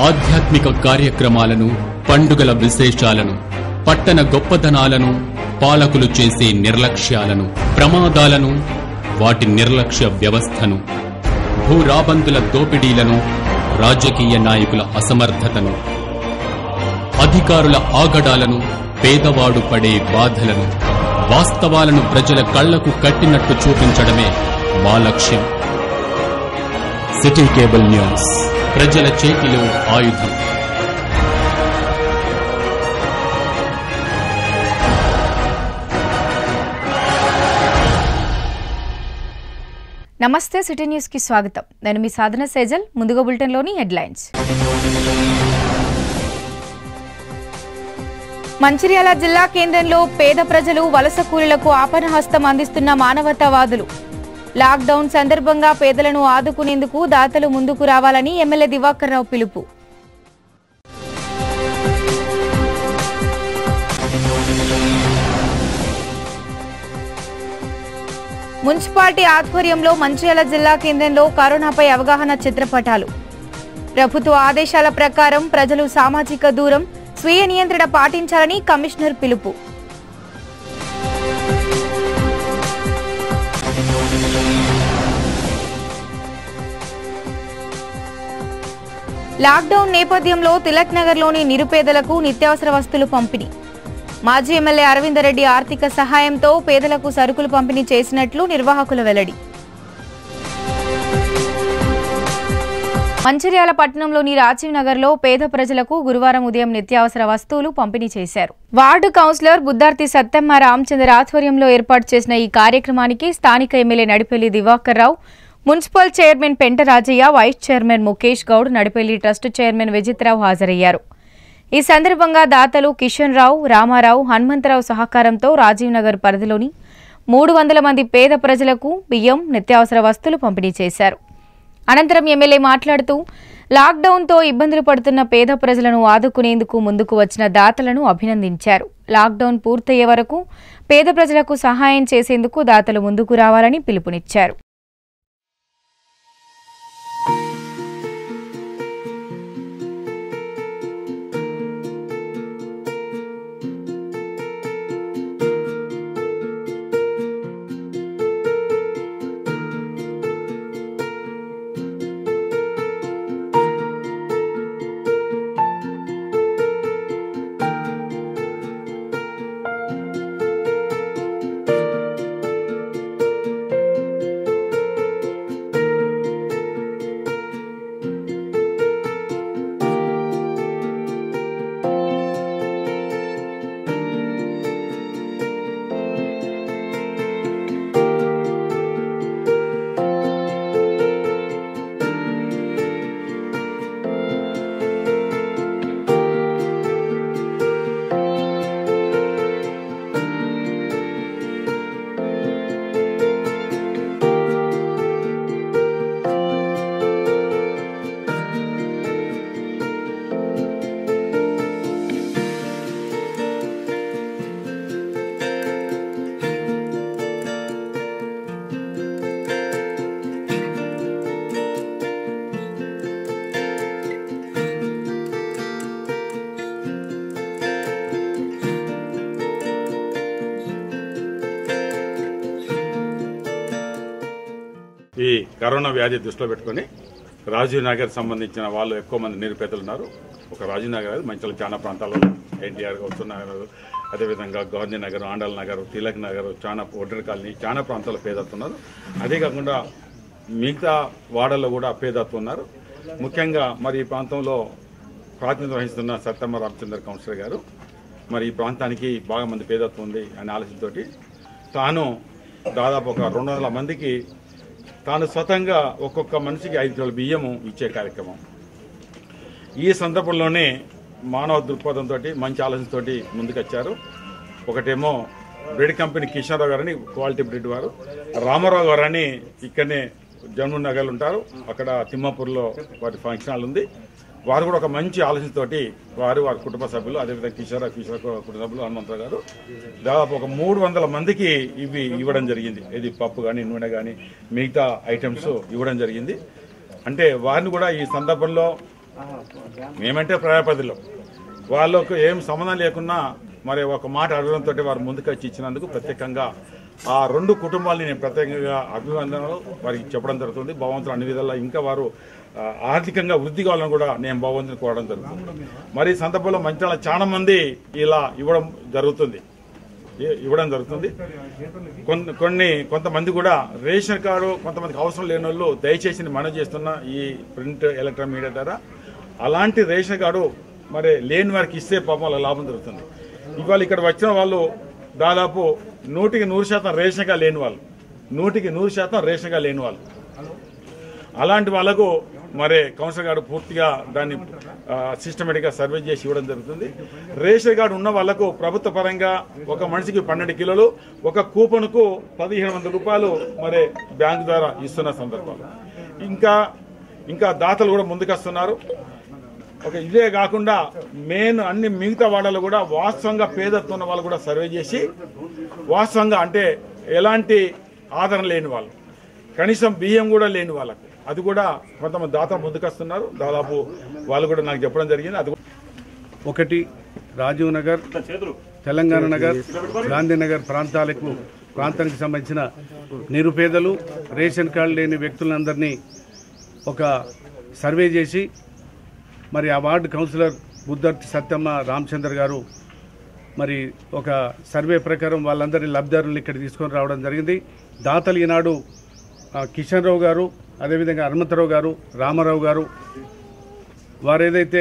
ఆధ్యాత్మిక కార్యక్రమాలను పండుగల విశేషాలను పట్టణ గొప్పదనాలను పాలకులు చేసే నిర్లక్ష్యాలను ప్రమాదాలను వాటి నిర్లక్ష్య వ్యవస్థను భూరాబందుల దోపిడీలను రాజకీయ నాయకుల అసమర్థతను అధికారుల ఆగడాలను పేదవాడు పడే బాధలను వాస్తవాలను ప్రజల కళ్లకు కట్టినట్టు చూపించడమే మా లక్ష్యం సిటీ కేబుల్ న్యూస్ ప్రజల చేతిలో ఆయుధం నమస్తే సిటీ న్యూస్ కి స్వాగతం నేను మీ సాధన సేజల్ ముందుగా బులెటిన్లోని హెడ్లైన్స్ మంచిర్యాల జిల్లా కేంద్రంలో పేద ప్రజలు వలస కూలీలకు ఆపనహస్తం అందిస్తున్న మానవతావాదులు లాక్డౌన్ సందర్భంగా పేదలను ఆదుకునేందుకు దాతలు ముందుకు రావాలని ఎమ్మెల్యే దివాకర్ రావు పిలుపు మున్సిపాలిటీ ఆధ్వర్యంలో మంచిర్యాల జిల్లా కేంద్రంలో కరోనాపై అవగాహన చిత్రపటాలు ప్రభుత్వ ఆదేశాల ప్రకారం ప్రజలు సామాజిక దూరం స్వీయ నియంత్రణ పాటించాలని కమిషనర్ పిలుపు లాక్డౌన్ నేపథ్యంలో తిలక్ నగర్లోని నిరుపేదలకు నిత్యావసర వస్తువులు పంపిణీ మాజీ ఎమ్మెల్యే అరవిందరెడ్డి ఆర్థిక సహాయంతో పేదలకు సరుకులు పంపిణీ చేసినట్లు నిర్వాహకుల వెల్లడి మంచిర్యాల పట్టణంలోని రాజీవ్ నగర్లో పేద ప్రజలకు గురువారం ఉదయం నిత్యావసర వస్తువులు పంపిణీ చేశారు వార్డు కౌన్సిలర్ బుద్ధార్తి సత్తెమ్మ రామచంద్ర ఆధ్వర్యంలో ఏర్పాటు చేసిన ఈ కార్యక్రమానికి స్థానిక MLA Nadipelli Divakar Rao municipal chairman Penta Rajaiah vice chairman Mukesh Goud Nadipelli trust chairman Vijithrao హాజరయ్యారు ఈ సందర్భంగా దాతలు కిషన్ రావు రామారావు హనుమంతరావు సహకారంతో రాజీవ్ నగర్ పరిధిలోని మూడు వందల మంది పేద ప్రజలకు బియ్యం నిత్యావసర వస్తువులు పంపిణీ చేశారు అనంతరం ఎమ్మెల్యే మాట్లాడుతూ లాక్డౌన్తో ఇబ్బందులు పడుతున్న పేద ప్రజలను ఆదుకునేందుకు ముందుకు వచ్చిన దాతలను అభినందించారు లాక్డౌన్ పూర్తయ్యే వరకు పేద ప్రజలకు సహాయం చేసేందుకు దాతలు ముందుకు రావాలని పిలుపునిచ్చారు ఈ కరోనా వ్యాధి దృష్టిలో పెట్టుకొని రాజీవ్ నగర్ సంబంధించిన వాళ్ళు ఎక్కువ మంది నిరుపేదలు ఉన్నారు ఒక రాజీవ్ నగర్ కాదు మంచిగా చాలా ప్రాంతాల్లో ఎన్టీఆర్ గౌతమ్ నగర్ అదేవిధంగా గాంధీ నగర్ ఆండాల్ నగర్ తిలక్ నగర్ చాలా ఒడ్డర్ కాలనీ చాలా ప్రాంతాల్లో పేదత్వం ఉన్నారు అదే కాకుండా మిగతా వాడల్లో కూడా పేదత్వం ఉన్నారు ముఖ్యంగా మరి ఈ ప్రాంతంలో ప్రాతినిధ్యం వహిస్తున్న సత్తమ్మ రామచంద్ర కౌన్సిలర్ గారు మరి ఈ ప్రాంతానికి బాగా మంది పేదత్వం ఉంది అనే ఆలోచనతోటి తాను దాదాపు ఒక రెండు వందల మందికి తాను స్వతంగా ఒక్కొక్క మనిషికి ఐదు కిలోల బియ్యము ఇచ్చే కార్యక్రమం ఈ సందర్భంలోనే మానవ దృక్పథంతో మంచి ఆలోచనతోటి ముందుకొచ్చారు ఒకటేమో బ్రెడ్ కంపెనీ కిషన్ రావు గారని క్వాలిటీ బ్రెడ్ వారు రామారావు గారని ఇక్కడనే జన్మూర్ నగర్లు ఉంటారు అక్కడ తిమ్మాపూర్లో వారి ఫంక్షన్ హాల్ ఉంది వారు కూడా ఒక మంచి ఆలోచనతోటి వారు వారి కుటుంబ సభ్యులు అదేవిధంగా కిషోర్ కిషోర్ కుటుంబ సభ్యులు హనుమంతరావు గారు దాదాపు ఒక మూడు వందల మందికి ఇవి ఇవ్వడం జరిగింది ఇది పప్పు కానీ నూనె కానీ మిగతా ఐటమ్స్ ఇవ్వడం జరిగింది అంటే వారిని కూడా ఈ సందర్భంలో మేమంటే ప్రజాపతిలో వాళ్ళకు ఏం సంబంధం లేకున్నా మరి ఒక మాట అడగడంతో వారు ముందుకు వచ్చి ఇచ్చినందుకు ప్రత్యేకంగా ఆ రెండు కుటుంబాలని నేను ప్రత్యేకంగా అభివందనలు వారికి చెప్పడం జరుగుతుంది భగవంతుడు అన్ని విధాలా ఇంకా వారు ఆ, ఆర్థికంగా వృద్ధి కావాలని కూడా నేను భగవంతుని కోరడం జరుగుతుంది మరి ఈ సందర్భంలో మంచిగా చాలా మంది ఇలా ఇవ్వడం జరుగుతుంది ఇ- ఇవ్వడం జరుగుతుంది కొన్ని కొన్ని కొంతమంది కూడా రేషన్ కార్డు కొంతమందికి అవసరం లేని వాళ్ళు దయచేసి నేను మనవి చేస్తున్న ఈ ప్రింట్ ఎలక్ట్రానిక్ మీడియా ద్వారా అలాంటి రేషన్ కార్డు మరి లేని వారికి ఇస్తే పాపం వాళ్ళ లాభం జరుగుతుంది ఇవాళ ఇక్కడ వచ్చిన వాళ్ళు దాదాపు నూటికి నూరు శాతం రేషన్గా లేని వాళ్ళు నూటికి నూరు శాతం రేషన్గా లేని వాళ్ళు అలాంటి వాళ్ళకు మరి కౌన్సిలర్ గారు పూర్తిగా దాన్ని సిస్టమేటిక్ గా సర్వే చేసి ఇవ్వడం జరుగుతుంది రేషన్ కార్డు ఉన్న వాళ్ళకు ప్రభుత్వ పరంగా ఒక మనిషికి పన్నెండు కిలోలు ఒక కూపన్ కు పదిహేను వందల రూపాయలు మరి బ్యాంకు ద్వారా ఇస్తున్న సందర్భాలు ఇంకా ఇంకా దాతలు కూడా ముందుకొస్తున్నారు ఒక ఇదే కాకుండా మెయిన్ అన్ని మిగతా వాళ్ళలో కూడా వాస్తవంగా పేదత్వం ఉన్న వాళ్ళు కూడా సర్వే చేసి వాస్తవంగా అంటే ఎలాంటి ఆదరణ లేని వాళ్ళు కనీసం బియ్యం కూడా లేని వాళ్ళకు అది కూడా కొంతమంది దాత ముందుకొస్తున్నారు దాదాపు వాళ్ళు కూడా నాకు చెప్పడం జరిగింది అది కూడా ఒకటి రాజీవ్ నగర్ తెలంగాణ నగర్ గాంధీనగర్ ప్రాంతాలకు ప్రాంతానికి సంబంధించిన నిరుపేదలు రేషన్ కార్డు లేని వ్యక్తులందరినీ ఒక సర్వే చేసి మరి ఆ వార్డు కౌన్సిలర్ బుద్ధర్తి సత్యమ్మ రామచంద్ర గారు మరి ఒక సర్వే ప్రకారం వాళ్ళందరినీ లబ్ధిదారులను ఇక్కడ తీసుకొని రావడం జరిగింది దాతలు ఈనాడు ఆ, కిషన్ రావు గారు అదేవిధంగా హనుమంతరావు గారు రామారావు గారు వారు ఏదైతే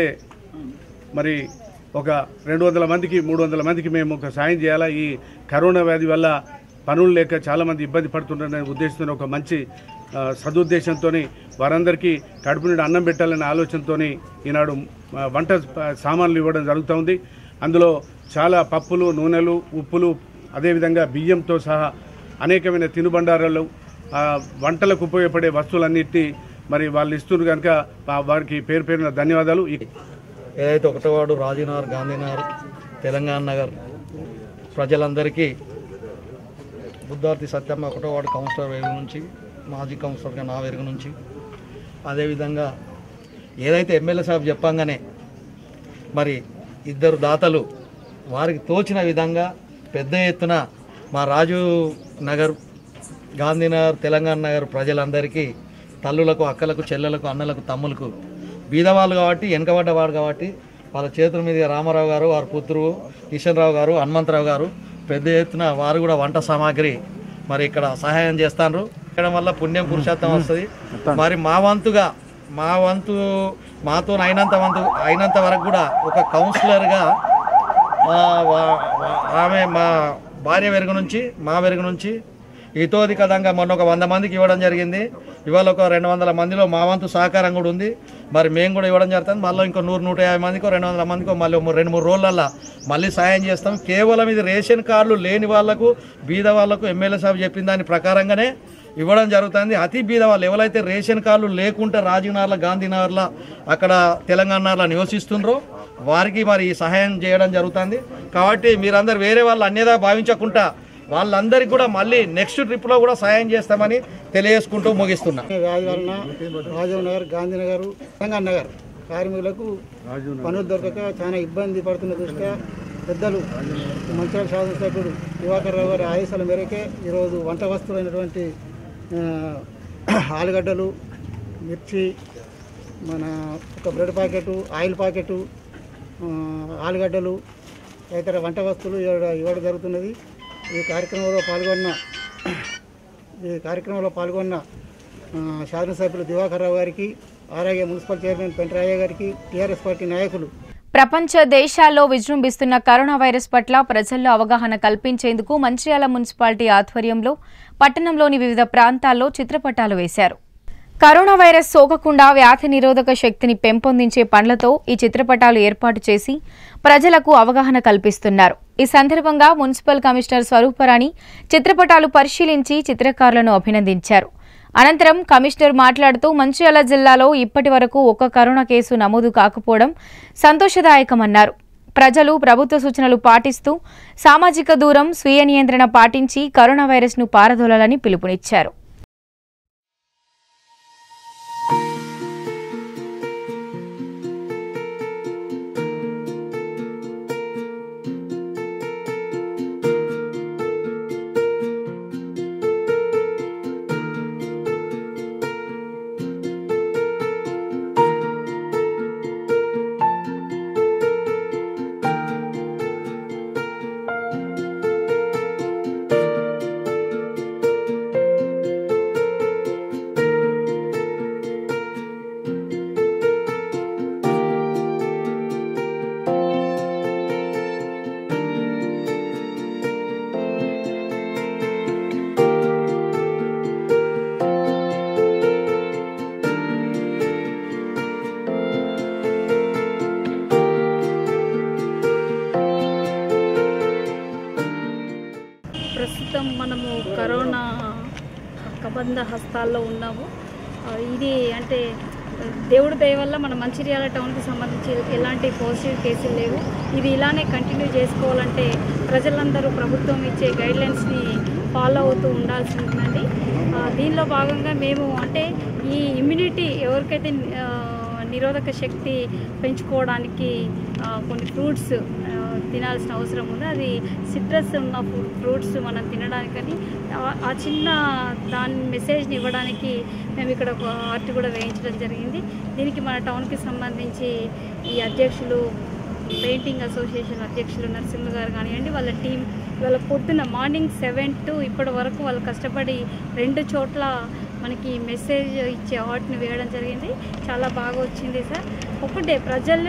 మరి ఒక రెండు వందల మందికి మూడు వందల మందికి మేము ఒక సాయం చేయాలా ఈ కరోనా వ్యాధి వల్ల పనులు లేక చాలామంది ఇబ్బంది పడుతున్నారనే ఉద్దేశంతో ఒక మంచి ఆ, సదుద్దేశంతో వారందరికీ కడుపు నుండి అన్నం పెట్టాలనే ఆలోచనతో ఈనాడు ఆ, వంట ఆ, సామాన్లు ఇవ్వడం జరుగుతూ ఉంది అందులో చాలా పప్పులు నూనెలు ఉప్పులు అదేవిధంగా బియ్యంతో సహా అనేకమైన తినుబండారాలు ఆ, వంటలకు ఉపయోగపడే వస్తువులన్నిటి మరి వాళ్ళు ఇస్తున్నారు కనుక ఆ, వారికి పేరు పేరున ధన్యవాదాలు ఈ ఏదైతే ఒకటో వార్డు రాజీనగర్ గాంధీనగర్ తెలంగాణ నగర్ ప్రజలందరికీ బుద్ధార్థి సత్యమ్మ ఒకటో వార్డు కౌన్సిలర్ వెలుగు నుంచి మాజీ కౌన్సిలర్గా నా వెలుగు నుంచి అదేవిధంగా ఏదైతే ఎమ్మెల్యే సాబ్ చెప్పంగానే మరి ఇద్దరు దాతలు వారికి తోచిన విధంగా పెద్ద ఎత్తున మా రాజు నగర్ గాంధీనగర్ తెలంగాణ నగర్ ప్రజలందరికీ తల్లులకు అక్కలకు చెల్లెలకు అన్నలకు తమ్ములకు బీదవాళ్ళు కాబట్టి వెనకబడ్డవాడు కాబట్టి వాళ్ళ చేతుల మీదుగా రామారావు గారు వారి పుత్రుడు కిషన్ రావు గారు హనుమంతరావు గారు పెద్ద ఎత్తున వారు కూడా వంట సామాగ్రి మరి ఇక్కడ సహాయం చేస్తాను చేయడం వల్ల పుణ్యం పురుషార్థం వస్తుంది మరి మా వంతుగా మా వంతు మాతో అయినంత వంతు అయినంత వరకు కూడా ఒక కౌన్సిలర్గా మా వా- వా- ఆమె మా భార్య వెరుగు నుంచి మా వెరుగు నుంచి ఇతోది కదంగా మొన్న ఒక వంద మందికి ఇవ్వడం జరిగింది ఇవాళ ఒక రెండు వందల మందిలో మా వంతు సహకారం కూడా ఉంది మరి మేము కూడా ఇవ్వడం జరుగుతుంది మళ్ళీ ఇంకో నూరు నూట యాభై మందికో రెండు వందల మందికో మళ్ళీ ఓ రెండు మూడు రోజులల్లో మళ్ళీ సాయం చేస్తాం కేవలం ఇది రేషన్ కార్డులు లేని వాళ్లకు బీద వాళ్లకు ఎమ్మెల్యే సాబ్ చెప్పిన దాని ప్రకారంగానే ఇవ్వడం జరుగుతుంది అతి బీద వాళ్ళు ఎవరైతే రేషన్ కార్డులు లేకుంటే రాజీవ్నగర్ల గాంధీనగర్ల అక్కడ తెలంగాణలో నివసిస్తుండ్రో వారికి మరి ఈ సహాయం చేయడం జరుగుతుంది కాబట్టి మీరందరూ వేరే వాళ్ళు అన్యదా భావించకుండా వాళ్ళందరికీ కూడా మళ్ళీ నెక్స్ట్ ట్రిప్లో కూడా సహాయం చేస్తామని తెలియజేసుకుంటూ ముగిస్తున్నా వ్యాధి వలన రాజీవ్ నగర్ గాంధీనగర్ తెలంగాణ నగర్ కార్మికులకు పనులు దొరకక చాలా ఇబ్బంది పడుతున్న దృష్ట్యా పెద్దలు మంచిర్యాల శాసనసభ్యుడు దివాకర్ రావు గారి ఆదేశాల మేరకే ఈరోజు వంట వస్తువులైనటువంటి ఆ, ఆలుగడ్డలు మిర్చి మన ఒక బ్రెడ్ ప్యాకెట్ ఆయిల్ ప్యాకెట్ ఆలుగడ్డలు తదితర వంట వస్తువులు ఇవ్వడం ఇవ్వడం జరుగుతున్నది ఈ కార్యక్రమంలో పాల్గొన్న ఈ కార్యక్రమంలో పాల్గొన్న ఆ, శాసనసభ్యులు దివాకర్ రావు గారికి అలాగే మున్సిపల్ చైర్మన్ పెంటరాయ్య గారికి టీఆర్ఎస్ పార్టీ నాయకులు ప్రపంచ దేశాల్లో విజృంభిస్తున్న కరోనా వైరస్ పట్ల ప్రజల్లో అవగాహన కల్పించేందుకు మంచిర్యాల మున్సిపాలిటీ ఆధ్వర్యంలో పట్టణంలోని వివిధ ప్రాంతాల్లో చిత్రపటాలు వేశారు కరోనా వైరస్ సోకకుండా వ్యాధి నిరోధక శక్తిని పెంపొందించే పనులతో ఈ చిత్రపటాలు ఏర్పాటు చేసి ప్రజలకు అవగాహన కల్పిస్తున్నారు ఈ సందర్భంగా మున్సిపల్ కమిషనర్ స్వరూపరాణి చిత్రపటాలు పరిశీలించి చిత్రకారులను అభినందించారు అనంతరం కమిషనర్ మాట్లాడుతూ మంచిర్యాల జిల్లాలో ఇప్పటి వరకు ఒక్క కరోనా కేసు నమోదు కాకపోవడం సంతోషదాయకమన్నారు ప్రజలు ప్రభుత్వ సూచనలు పాటిస్తూ సామాజిక దూరం స్వీయ నియంత్రణ పాటించి కరోనా వైరస్ను పారదోలాలని పిలుపునిచ్చారు ప్రస్తుతం మనము కరోనా కబంధ హస్తాల్లో ఉన్నాము ఆ, ఇది అంటే దేవుడి దయ వల్ల మన మంచిర్యాల టౌన్కి సంబంధించి ఎలాంటి పాజిటివ్ కేసులు లేవు ఇది ఇలానే కంటిన్యూ చేసుకోవాలంటే ప్రజలందరూ ప్రభుత్వం ఇచ్చే గైడ్లైన్స్ని ఫాలో అవుతూ ఉండాల్సి ఉంటుందండి ఆ, దీనిలో భాగంగా మేము అంటే ఈ ఇమ్యూనిటీ ఎవరికైతే ఆ, నిరోధక శక్తి పెంచుకోవడానికి ఆ, కొన్ని ఫ్రూట్స్ తినాల్సిన అవసరం ఉంది అది సిట్రస్ ఉన్న ఫ్రూ- ఫ్రూట్స్ మనం తినడానికని ఆ- ఆ చిన్న దాని మెసేజ్ని ఇవ్వడానికి మేము ఇక్కడ ఒక ఆర్ట్ కూడా వేయించడం జరిగింది దీనికి మన టౌన్కి సంబంధించి ఈ అధ్యక్షులు పెయింటింగ్ అసోసియేషన్ అధ్యక్షులు నరసింహ గారు కానివ్వండి వాళ్ళ టీం వాళ్ళ పొద్దున మార్నింగ్ సెవెన్ టు ఇప్పటి వరకు వాళ్ళు కష్టపడి రెండు చోట్ల మనకి మెసేజ్ ఇచ్చే ఆర్ట్ని వేయడం జరిగింది చాలా బాగా వచ్చింది సార్ ఒకటే ప్రజలు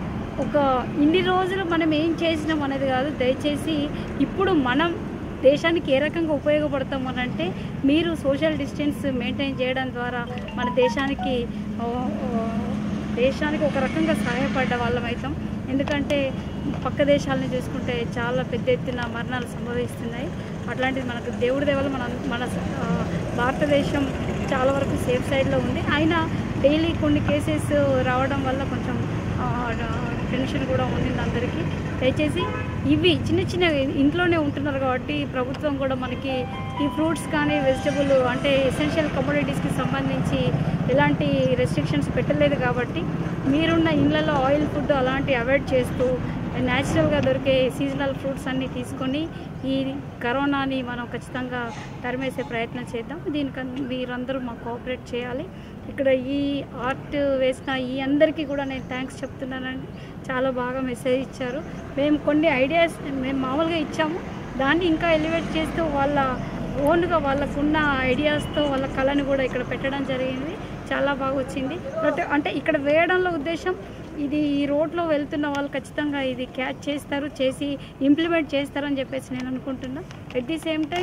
ఒక ఇన్ని రోజులు మనం ఏం చేసినాం అనేది కాదు దయచేసి ఇప్పుడు మనం దేశానికి ఏ రకంగా ఉపయోగపడతాం అని అంటే మీరు సోషల్ డిస్టెన్స్ మెయింటైన్ చేయడం ద్వారా మన దేశానికి ఆ, ఆ, దేశానికి ఒక రకంగా సహాయపడ్డ వాళ్ళం అవుతాం ఎందుకంటే పక్క దేశాలను చూసుకుంటే చాలా పెద్ద ఎత్తున మరణాలు సంభవిస్తున్నాయి అట్లాంటిది మనకు దేవుడి దేవల మన మన ఆ, భారతదేశం చాలా వరకు సేఫ్ సైడ్లో ఉంది అయినా డైలీ కొన్ని కేసెస్ రావడం వల్ల కొంచెం ఆ, టెన్షన్ కూడా ఉండింది అందరికీ దయచేసి ఇవి చిన్న చిన్న ఇంట్లోనే ఉంటున్నారు కాబట్టి ప్రభుత్వం కూడా మనకి ఈ ఫ్రూట్స్ కానీ వెజిటబుల్ అంటే ఎసెన్షియల్ కమోడిటీస్కి సంబంధించి ఎలాంటి రెస్ట్రిక్షన్స్ పెట్టలేదు కాబట్టి మీరున్న ఇళ్ళలో ఆయిల్ ఫుడ్ అలాంటి అవాయిడ్ చేస్తూ న్యాచురల్గా దొరికే సీజనల్ ఫ్రూట్స్ అన్నీ తీసుకొని ఈ కరోనాని మనం ఖచ్చితంగా తరిమేసే ప్రయత్నం చేద్దాం దీనికి మీరందరూ మాకు కోఆపరేట్ చేయాలి ఇక్కడ ఈ ఆర్ట్ వేసిన ఈ అందరికీ కూడా నేను థ్యాంక్స్ చెప్తున్నానండి చాలా బాగా మెసేజ్ ఇచ్చారు మేము కొన్ని ఐడియాస్ మేము మామూలుగా ఇచ్చాము దాన్ని ఇంకా ఎలివేట్ చేస్తూ వాళ్ళ ఓన్గా వాళ్ళకున్న ఐడియాస్తో వాళ్ళ కళని కూడా ఇక్కడ పెట్టడం జరిగింది చాలా బాగా వచ్చింది ప్రతి అంటే ఇక్కడ వేయడంలో ఉద్దేశం ఇది ఈ రోడ్లో వెళ్తున్న వాళ్ళు ఖచ్చితంగా ఇది క్యాచ్ చేస్తారు చేసి ఇంప్లిమెంట్ చేస్తారని చెప్పేసి నేను అనుకుంటున్నా at the same time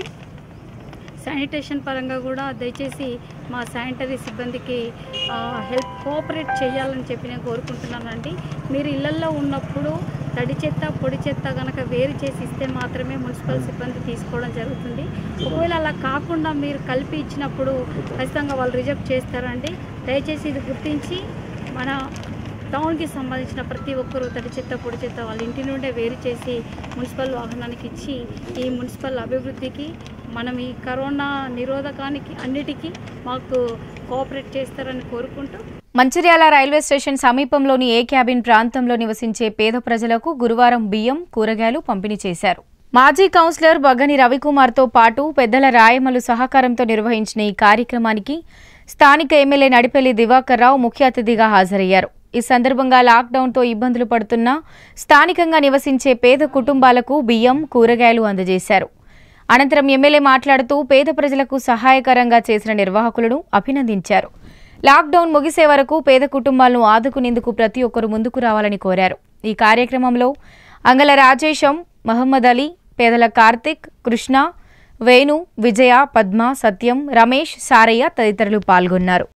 sanitation పరంగా కూడా దయచేసి మా శానిటరీ సిబ్బందికి హెల్ప్ కోఆపరేట్ చేయాలని చెప్పి నేను కోరుకుంటున్నానండి మీరు ఇళ్లల్లో ఉన్నప్పుడు తడి చెత్త పొడి చెత్త కనుక వేరు చేసి ఇస్తే మాత్రమే మున్సిపల్ సిబ్బంది తీసుకోవడం జరుగుతుంది ఒకవేళ అలా కాకుండా మీరు కలిపి ఇచ్చినప్పుడు ఖచ్చితంగా వాళ్ళు రిజెక్ట్ చేస్తారండి దయచేసి ఇది గుర్తించి మన టౌన్కి సంబంధించిన ప్రతి ఒక్కరూ తడి చెత్త పొడి చెత్త వాళ్ళ ఇంటి నుండే వేరు చేసి మున్సిపల్ వాహనానికి ఇచ్చి ఈ మున్సిపల్ అభివృద్ధికి మనం ఈ కరోనా నిరోధకానికి అన్నిటికీ మాకు కోఆపరేట్ చేస్తారని కోరుకుంటూ మంచిర్యాల రైల్వే స్టేషన్ సమీపంలోని ఏ క్యాబిన్ ప్రాంతంలో నివసించే పేద ప్రజలకు గురువారం బియ్యం కూరగాయలు పంపిణీ చేశారు మాజీ కౌన్సిలర్ బగ్గని రవికుమార్తో పాటు పెద్దల రాయమలు సహకారంతో నిర్వహించిన ఈ కార్యక్రమానికి స్థానిక ఎమ్మెల్యే నడిపెల్లి దివాకర్ రావు ముఖ్య అతిథిగా హాజరయ్యారు ఈ సందర్భంగా లాక్డౌన్తో ఇబ్బందులు పడుతున్న స్థానికంగా నివసించే పేద కుటుంబాలకు బియ్యం కూరగాయలు అందజేశారు అనంతరం ఎమ్మెల్యే మాట్లాడుతూ పేద ప్రజలకు సహాయకరంగా చేసిన నిర్వాహకులను అభినందించారు లాక్డౌన్ ముగిసే వరకు పేద కుటుంబాలను ఆదుకునేందుకు ప్రతి ఒక్కరూ ముందుకు రావాలని కోరారు ఈ కార్యక్రమంలో అంగల రాజేశం మహమ్మద్ అలీ పేదల కార్తిక్ కృష్ణ వేణు విజయ పద్మ సత్యం రమేష్ సారయ్య తదితరులు పాల్గొన్నారు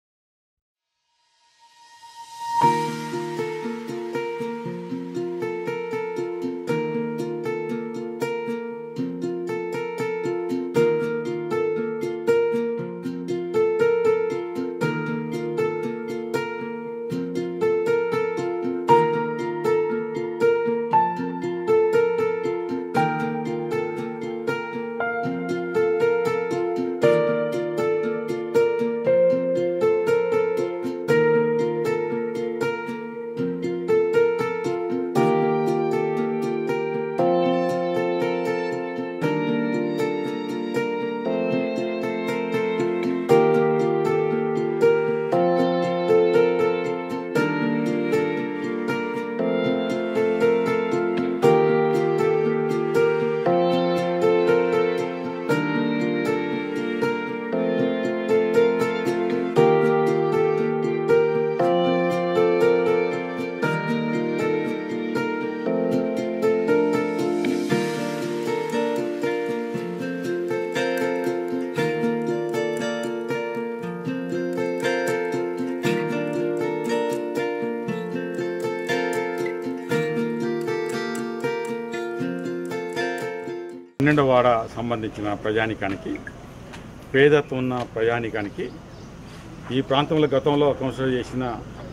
పన్నెండవ వాడ సంబంధించిన ప్రజానికానికి పేదత్వం ఉన్న ప్రజానికానికి ఈ ప్రాంతంలో గతంలో కౌన్సిలర్ చేసిన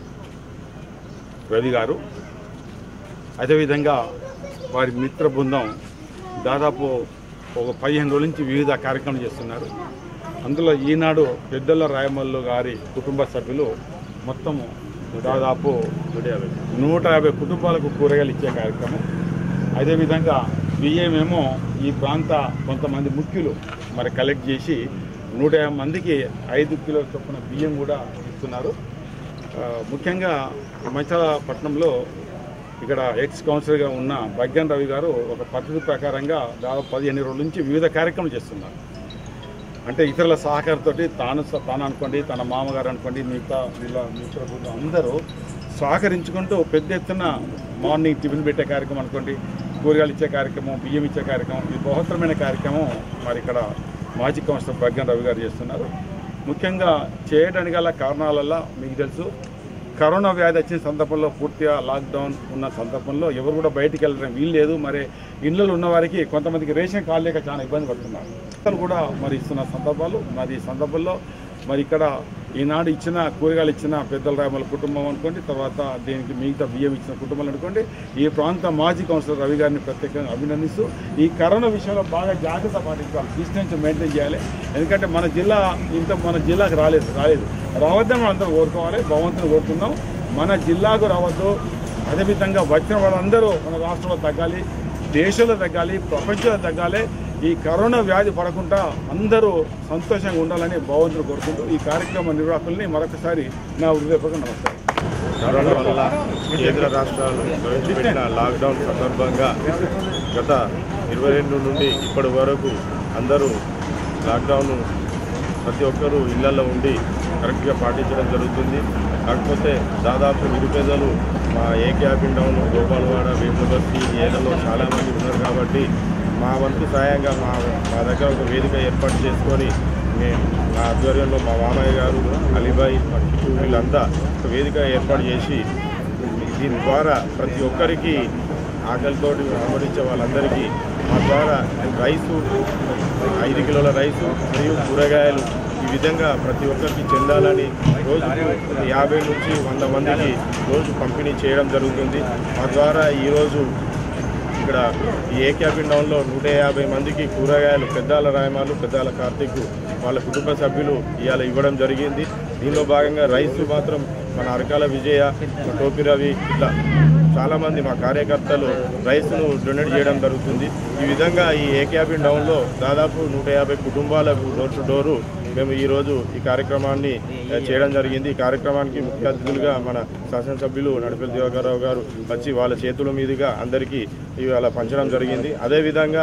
రవి గారు అదేవిధంగా వారి మిత్ర బృందం దాదాపు ఒక పదిహేను రోజుల నుంచి వివిధ కార్యక్రమాలు చేస్తున్నారు అందులో ఈనాడు పెద్దల రాయమల్లు గారి కుటుంబ సభ్యులు మొత్తము దాదాపు నూట యాభై కుటుంబాలకు కూరగాయలు ఇచ్చే కార్యక్రమం అదేవిధంగా బియ్యమేమో ఈ ప్రాంత కొంతమంది ముఖ్యులు మరి కలెక్ట్ చేసి నూట యాభై మందికి ఐదు కిలోల చొప్పున బియ్యం కూడా ఇస్తున్నారు ఆ, ముఖ్యంగా మంచాలపట్నంలో ఇక్కడ ఎక్స్ కౌన్సిలర్గా ఉన్న భగ్యన్ రవి గారు ఒక పద్ధతి ప్రకారంగా దాదాపు పదిహేను రోజుల నుంచి వివిధ కార్యక్రమాలు చేస్తున్నారు అంటే ఇతరుల సహకారంతో తాను తాను అనుకోండి తన మామగారు అనుకోండి మిగతా వీళ్ళ మిత్ర బృందం అందరూ సహకరించుకుంటూ పెద్ద ఎత్తున మార్నింగ్ టిఫిన్ పెట్టే కార్యక్రమం అనుకోండి కూరగాయలు ఇచ్చే కార్యక్రమం బియ్యం ఇచ్చే కార్యక్రమం ఇది బహుత్తరమైన కార్యక్రమం మరి ఇక్కడ మాజీ కౌన్సిలర్ భగ్గన్ రవి గారు చేస్తున్నారు ముఖ్యంగా చేయడానికి గల కారణాలల్లో మీకు తెలుసు కరోనా వ్యాధి వచ్చిన సందర్భంలో పూర్తిగా లాక్డౌన్ ఉన్న సందర్భంలో ఎవరు కూడా బయటికి వెళ్ళడం వీలు లేదు మరి ఇళ్ళలో ఉన్న వారికి కొంతమందికి రేషన్ కార్డు లేక చాలా ఇబ్బంది పడుతున్నారు అతను కూడా మరి ఇస్తున్న సందర్భాలు మరి ఈ సందర్భంలో మరి ఇక్కడ ఈనాడు ఇచ్చిన కూరగాయలు ఇచ్చిన పెద్దల రాయమల కుటుంబం అనుకోండి తర్వాత దీనికి మిగతా బియ్యం ఇచ్చిన కుటుంబాలు అనుకోండి ఈ ప్రాంత మాజీ కౌన్సిలర్ రవి గారిని ప్రత్యేకంగా అభినందిస్తూ ఈ కరోనా విషయంలో బాగా జాగ్రత్త పాటించాలి డిస్టెన్స్ మెయింటైన్ చేయాలి ఎందుకంటే మన జిల్లా ఇంత మన జిల్లాకు రాలేదు రాలేదు రావద్దని మనం అందరూ కోరుకోవాలి భగవంతుని కోరుకుందాం మన జిల్లాకు రావద్దు అదేవిధంగా వచ్చిన వాళ్ళందరూ మన రాష్ట్రంలో తగ్గాలి దేశంలో తగ్గాలి ప్రపంచంలో తగ్గాలి ఈ కరోనా వ్యాధి పడకుండా అందరూ సంతోషంగా ఉండాలని భగవంతుని కోరుకుంటూ ఈ కార్యక్రమ నిర్వాహకుల్ని మరొకసారి నా హృదయపూర్వక నమస్కారం కరోనా వల్ల కేంద్ర రాష్ట్రాలు ప్రవేశపెట్టిన లాక్డౌన్ సందర్భంగా గత ఇరవై రెండు నుండి ఇప్పటి వరకు అందరూ లాక్డౌన్ ప్రతి ఒక్కరూ ఇళ్లలో ఉండి కరెక్ట్గా పాటించడం జరుగుతుంది కాకపోతే దాదాపు నిరుపేదలు మా ఏ క్యాబిన్ డౌన్ గోపాలవాడ వేములబస్తి ఏరియాలో చాలామంది ఉన్నారు కాబట్టి మా వంతు సాయంగా మా మా దగ్గర ఒక వేదిక ఏర్పాటు చేసుకొని మేము మా ఆధ్వర్యంలో మా మామయ్య గారు అలీబాయి మా కిట్టు వీళ్ళంతా ఒక వేదిక ఏర్పాటు చేసి దీని ద్వారా ప్రతి ఒక్కరికి ఆకలితోటి అమరించే వాళ్ళందరికీ మా ద్వారా రైసు ఐదు కిలోల రైసు మరియు కూరగాయలు ఈ విధంగా ప్రతి ఒక్కరికి చెందాలని రోజు యాభై నుంచి వంద మందికి రోజు పంపిణీ చేయడం జరుగుతుంది మా ద్వారా ఈరోజు ఇక్కడ ఈ ఏ క్యాబిన్ డౌన్లో నూట యాభై మందికి కూరగాయలు పెద్దాల రాయమాలు పెద్దాల కార్తీక్ వాళ్ళ కుటుంబ సభ్యులు ఇవాళ ఇవ్వడం జరిగింది దీనిలో భాగంగా రైసు మాత్రం మన అరకాల విజయ మన టోపి రవి ఇట్లా చాలామంది మా కార్యకర్తలు రైస్ను డొనేట్ చేయడం జరుగుతుంది ఈ విధంగా ఈ ఏ క్యాబిన్ డౌన్లో దాదాపు నూట యాభై కుటుంబాలకు డోర్ టు డోరు మేము ఈరోజు ఈ కార్యక్రమాన్ని ఆ, చేయడం జరిగింది ఈ కార్యక్రమానికి ముఖ్య అతిథులుగా మన శాసనసభ్యులు నడిపల్లి దివాకర్రావు గారు వచ్చి వాళ్ళ చేతుల మీదుగా అందరికీ ఇవాళ పంచడం జరిగింది అదేవిధంగా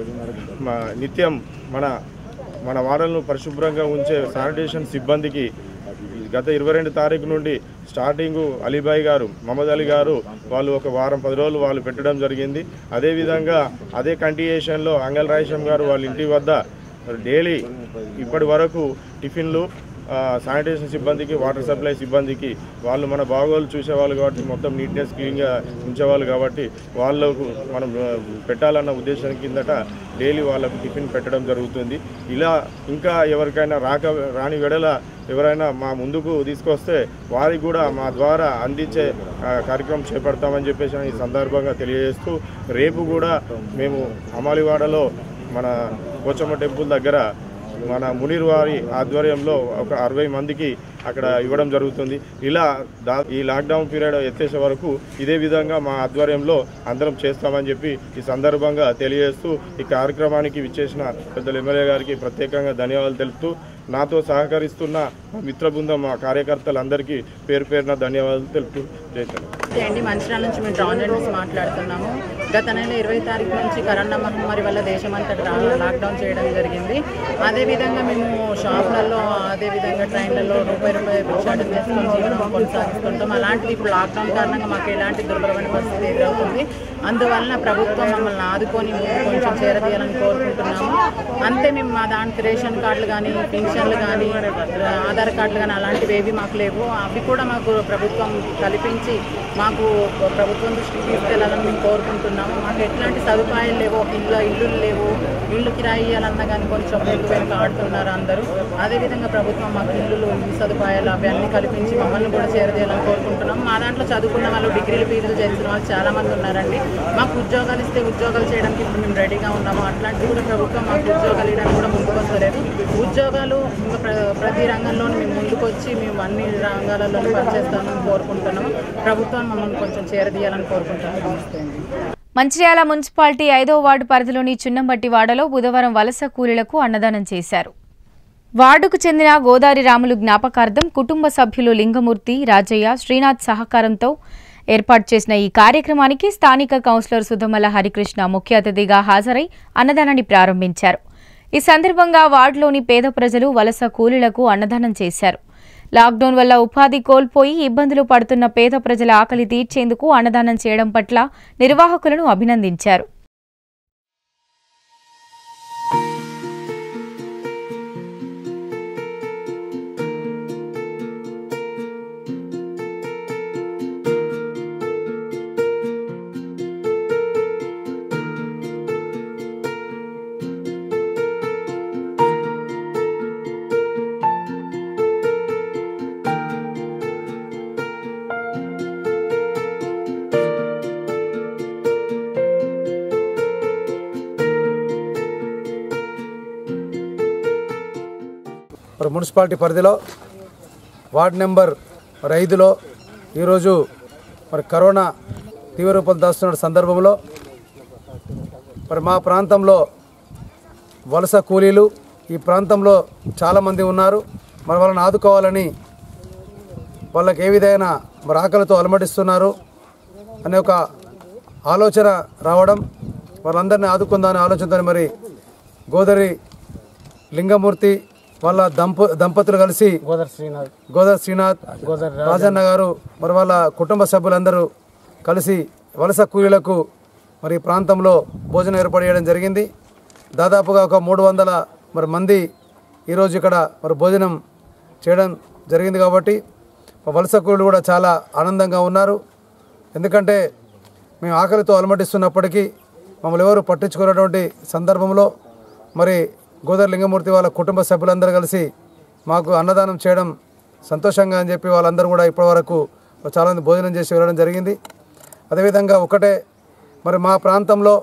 మా నిత్యం మన మన వాడలను పరిశుభ్రంగా ఉంచే శానిటేషన్ సిబ్బందికి గత ఇరవై రెండు తారీఖు నుండి స్టార్టింగ్ అలీబాయి గారు మహమ్మద్ అలీ గారు వాళ్ళు ఒక వారం పది రోజులు వాళ్ళు పెట్టడం జరిగింది అదేవిధంగా అదే కంటిన్యూషన్లో అంగల్ రాయశం గారు వాళ్ళ ఇంటి వద్ద డైలీ ఇప్పటి వరకు టిఫిన్లు ఆ, శానిటేషన్ సిబ్బందికి వాటర్ సప్లై సిబ్బందికి వాళ్ళు మన బాగోలు చూసేవాళ్ళు కాబట్టి మొత్తం నీట్నెస్ క్లీన్గా ఉంచేవాళ్ళు కాబట్టి వాళ్ళకు మనం ఆ, పెట్టాలన్న ఉద్దేశం కిందట డైలీ వాళ్ళకు టిఫిన్ పెట్టడం జరుగుతుంది ఇలా ఇంకా ఎవరికైనా రాక రాని వెడల ఎవరైనా మా ముందుకు తీసుకొస్తే వారికి కూడా మా ద్వారా అందించే ఆ, కార్యక్రమం చేపడతామని చెప్పేసి ఈ సందర్భంగా తెలియజేస్తూ రేపు కూడా మేము అమాలివాడలో మన పోచమ్మ టెంపుల్ దగ్గర మన మునీర్ వారి ఆధ్వర్యంలో ఒక అరవై మందికి అక్కడ ఇవ్వడం జరుగుతుంది ఇలా దా ఈ లాక్డౌన్ పీరియడ్ ఎత్తేసే వరకు ఇదే విధంగా మా ఆధ్వర్యంలో అందరం చేస్తామని చెప్పి ఈ సందర్భంగా తెలియజేస్తూ ఈ కార్యక్రమానికి విచ్చేసిన పెద్దల ఎమ్మెల్యే గారికి ప్రత్యేకంగా ధన్యవాదాలు తెలుపుతూ నాతో సహకరిస్తున్న మా మిత్ర బృందం మా కార్యకర్తలందరికీ పేరు పేరున ధన్యవాదాలు తెలుపుతూ జైతన్ నమస్తే అండి మంచిర్యాల నుంచి మేము టాన్ నుంచి మాట్లాడుతున్నాము గత నెల ఇరవై తారీఖు నుంచి కరోనా మహమ్మారి వల్ల దేశమంతటా లాక్డౌన్ చేయడం జరిగింది అదేవిధంగా మేము షాపులలో అదేవిధంగా ట్రైన్లలో రూపాయి రూపాయి భిక్షాటం చేసుకొని జీవనం కొనసాగిస్తుంటాం అలాంటిది ఇప్పుడు లాక్డౌన్ కారణంగా మాకు ఎలాంటి దుర్భరమైన పరిస్థితి ఎదురవుతుంది అందువలన ప్రభుత్వం మమ్మల్ని ఆదుకొని ముందు కొంచెం చేరదీయాలని కోరుకుంటున్నాము అంతే మేము మా దానికి రేషన్ కార్డులు కానీ పింఛన్ పెన్షన్లు కానీ ఆధార్ కార్డులు కానీ అలాంటివి ఏవి మాకు లేవు అవి కూడా మాకు ప్రభుత్వం కల్పించి మాకు ప్రభుత్వం దృష్టికి తీసుకెళ్లాలని మేము కోరుకుంటున్నాము మాకు ఎట్లాంటి సదుపాయాలు లేవు ఒక ఇల్లు ఇల్లు లేవు ఇల్లు కిరాయి ఇవ్వాలన్నా కానీ కొంచెం వెనుక వెనుక ఆడుతున్నారు అందరూ అదేవిధంగా ప్రభుత్వం మాకు ఇల్లులు ఇల్లు సదుపాయాలు అవి అన్ని కల్పించి మమ్మల్ని కూడా చేరదేయాలని కోరుకుంటున్నాం మా దాంట్లో చదువుకున్న వాళ్ళు డిగ్రీలు పీజీలు చేసిన వాళ్ళు చాలా మంది ఉన్నారండి మాకు ఉద్యోగాలు ఇస్తే ఉద్యోగాలు చేయడానికి ఇప్పుడు మేము రెడీగా ఉన్నాము అట్లాంటివి కూడా ప్రభుత్వం మాకు ఉద్యోగాలు ఇవ్వడానికి కూడా ముందుకు వస్తలేదు ఉద్యోగాలు ఇంకా ప్ర- ప్రతి రంగంలోనూ మేము ముందుకు వచ్చి మేము అన్ని రంగాలలో పనిచేస్తామని కోరుకుంటున్నాము ప్రభుత్వం మమ్మల్ని కొంచెం చేరదీయాలని కోరుకుంటున్నాము మంచిర్యాల మున్సిపాలిటీ ఐదో వార్డు పరిధిలోని చున్నంబట్టి వాడలో బుధవారం వలస కూలీలకు అన్నదానం చేశారు వార్డుకు చెందిన గోదారి రాములు జ్ఞాపకార్థం కుటుంబ సభ్యులు లింగమూర్తి రాజయ్య శ్రీనాథ్ సహకారంతో ఏర్పాటు చేసిన ఈ కార్యక్రమానికి స్థానిక కౌన్సిలర్ సుధమల హరికృష్ణ ముఖ్య అతిథిగా హాజరై అన్నదానాన్ని ప్రారంభించారు ఈ సందర్భంగా వార్డులోని పేద ప్రజలు వలస కూలీలకు అన్నదానం చేశారు లాక్డౌన్ వల్ల ఉపాధి కోల్పోయి ఇబ్బందులు పడుతున్న పేద ప్రజల ఆకలి తీర్చేందుకు అన్నదానం చేయడం పట్ల నిర్వాహకులను అభినందించారు మరి మున్సిపాలిటీ పరిధిలో వార్డు నెంబర్ మరి ఐదులో ఈరోజు మరి కరోనా తీవ్ర రూపం దాస్తున్న సందర్భంలో మరి మా ప్రాంతంలో వలస కూలీలు ఈ ప్రాంతంలో చాలామంది ఉన్నారు మరి వాళ్ళని ఆదుకోవాలని వాళ్ళకి ఏ విధమైన మరి ఆకలితో అలమటిస్తున్నారు అనే ఒక ఆలోచన రావడం వాళ్ళందరినీ ఆదుకుందామనే ఆలోచనతో మరి గోదరి లింగమూర్తి వాళ్ళ దంప దంపతులు కలిసి గోదర్ శ్రీనాథ్ గోదావరి శ్రీనాథ్ గోదర్ రాజన్న గారు మరి వాళ్ళ కుటుంబ సభ్యులందరూ కలిసి వలస కూలీలకు మరి ఈ ప్రాంతంలో భోజనం ఏర్పాటు చేయడం జరిగింది దాదాపుగా ఒక మూడు వందల మరి మంది ఈరోజు ఇక్కడ మరి భోజనం చేయడం జరిగింది కాబట్టి మా వలస కూలీలు కూడా చాలా ఆనందంగా ఉన్నారు ఎందుకంటే మేము ఆకలితో అలమటిస్తున్నప్పటికీ మమ్మల్ని ఎవరు పట్టించుకున్నటువంటి సందర్భంలో మరి గోదావరి లింగమూర్తి వాళ్ళ కుటుంబ సభ్యులందరూ కలిసి మాకు అన్నదానం చేయడం సంతోషంగా అని చెప్పి వాళ్ళందరూ కూడా ఇప్పటివరకు చాలామంది భోజనం చేసి వెళ్ళడం జరిగింది అదేవిధంగా ఒకటే మరి మా ప్రాంతంలో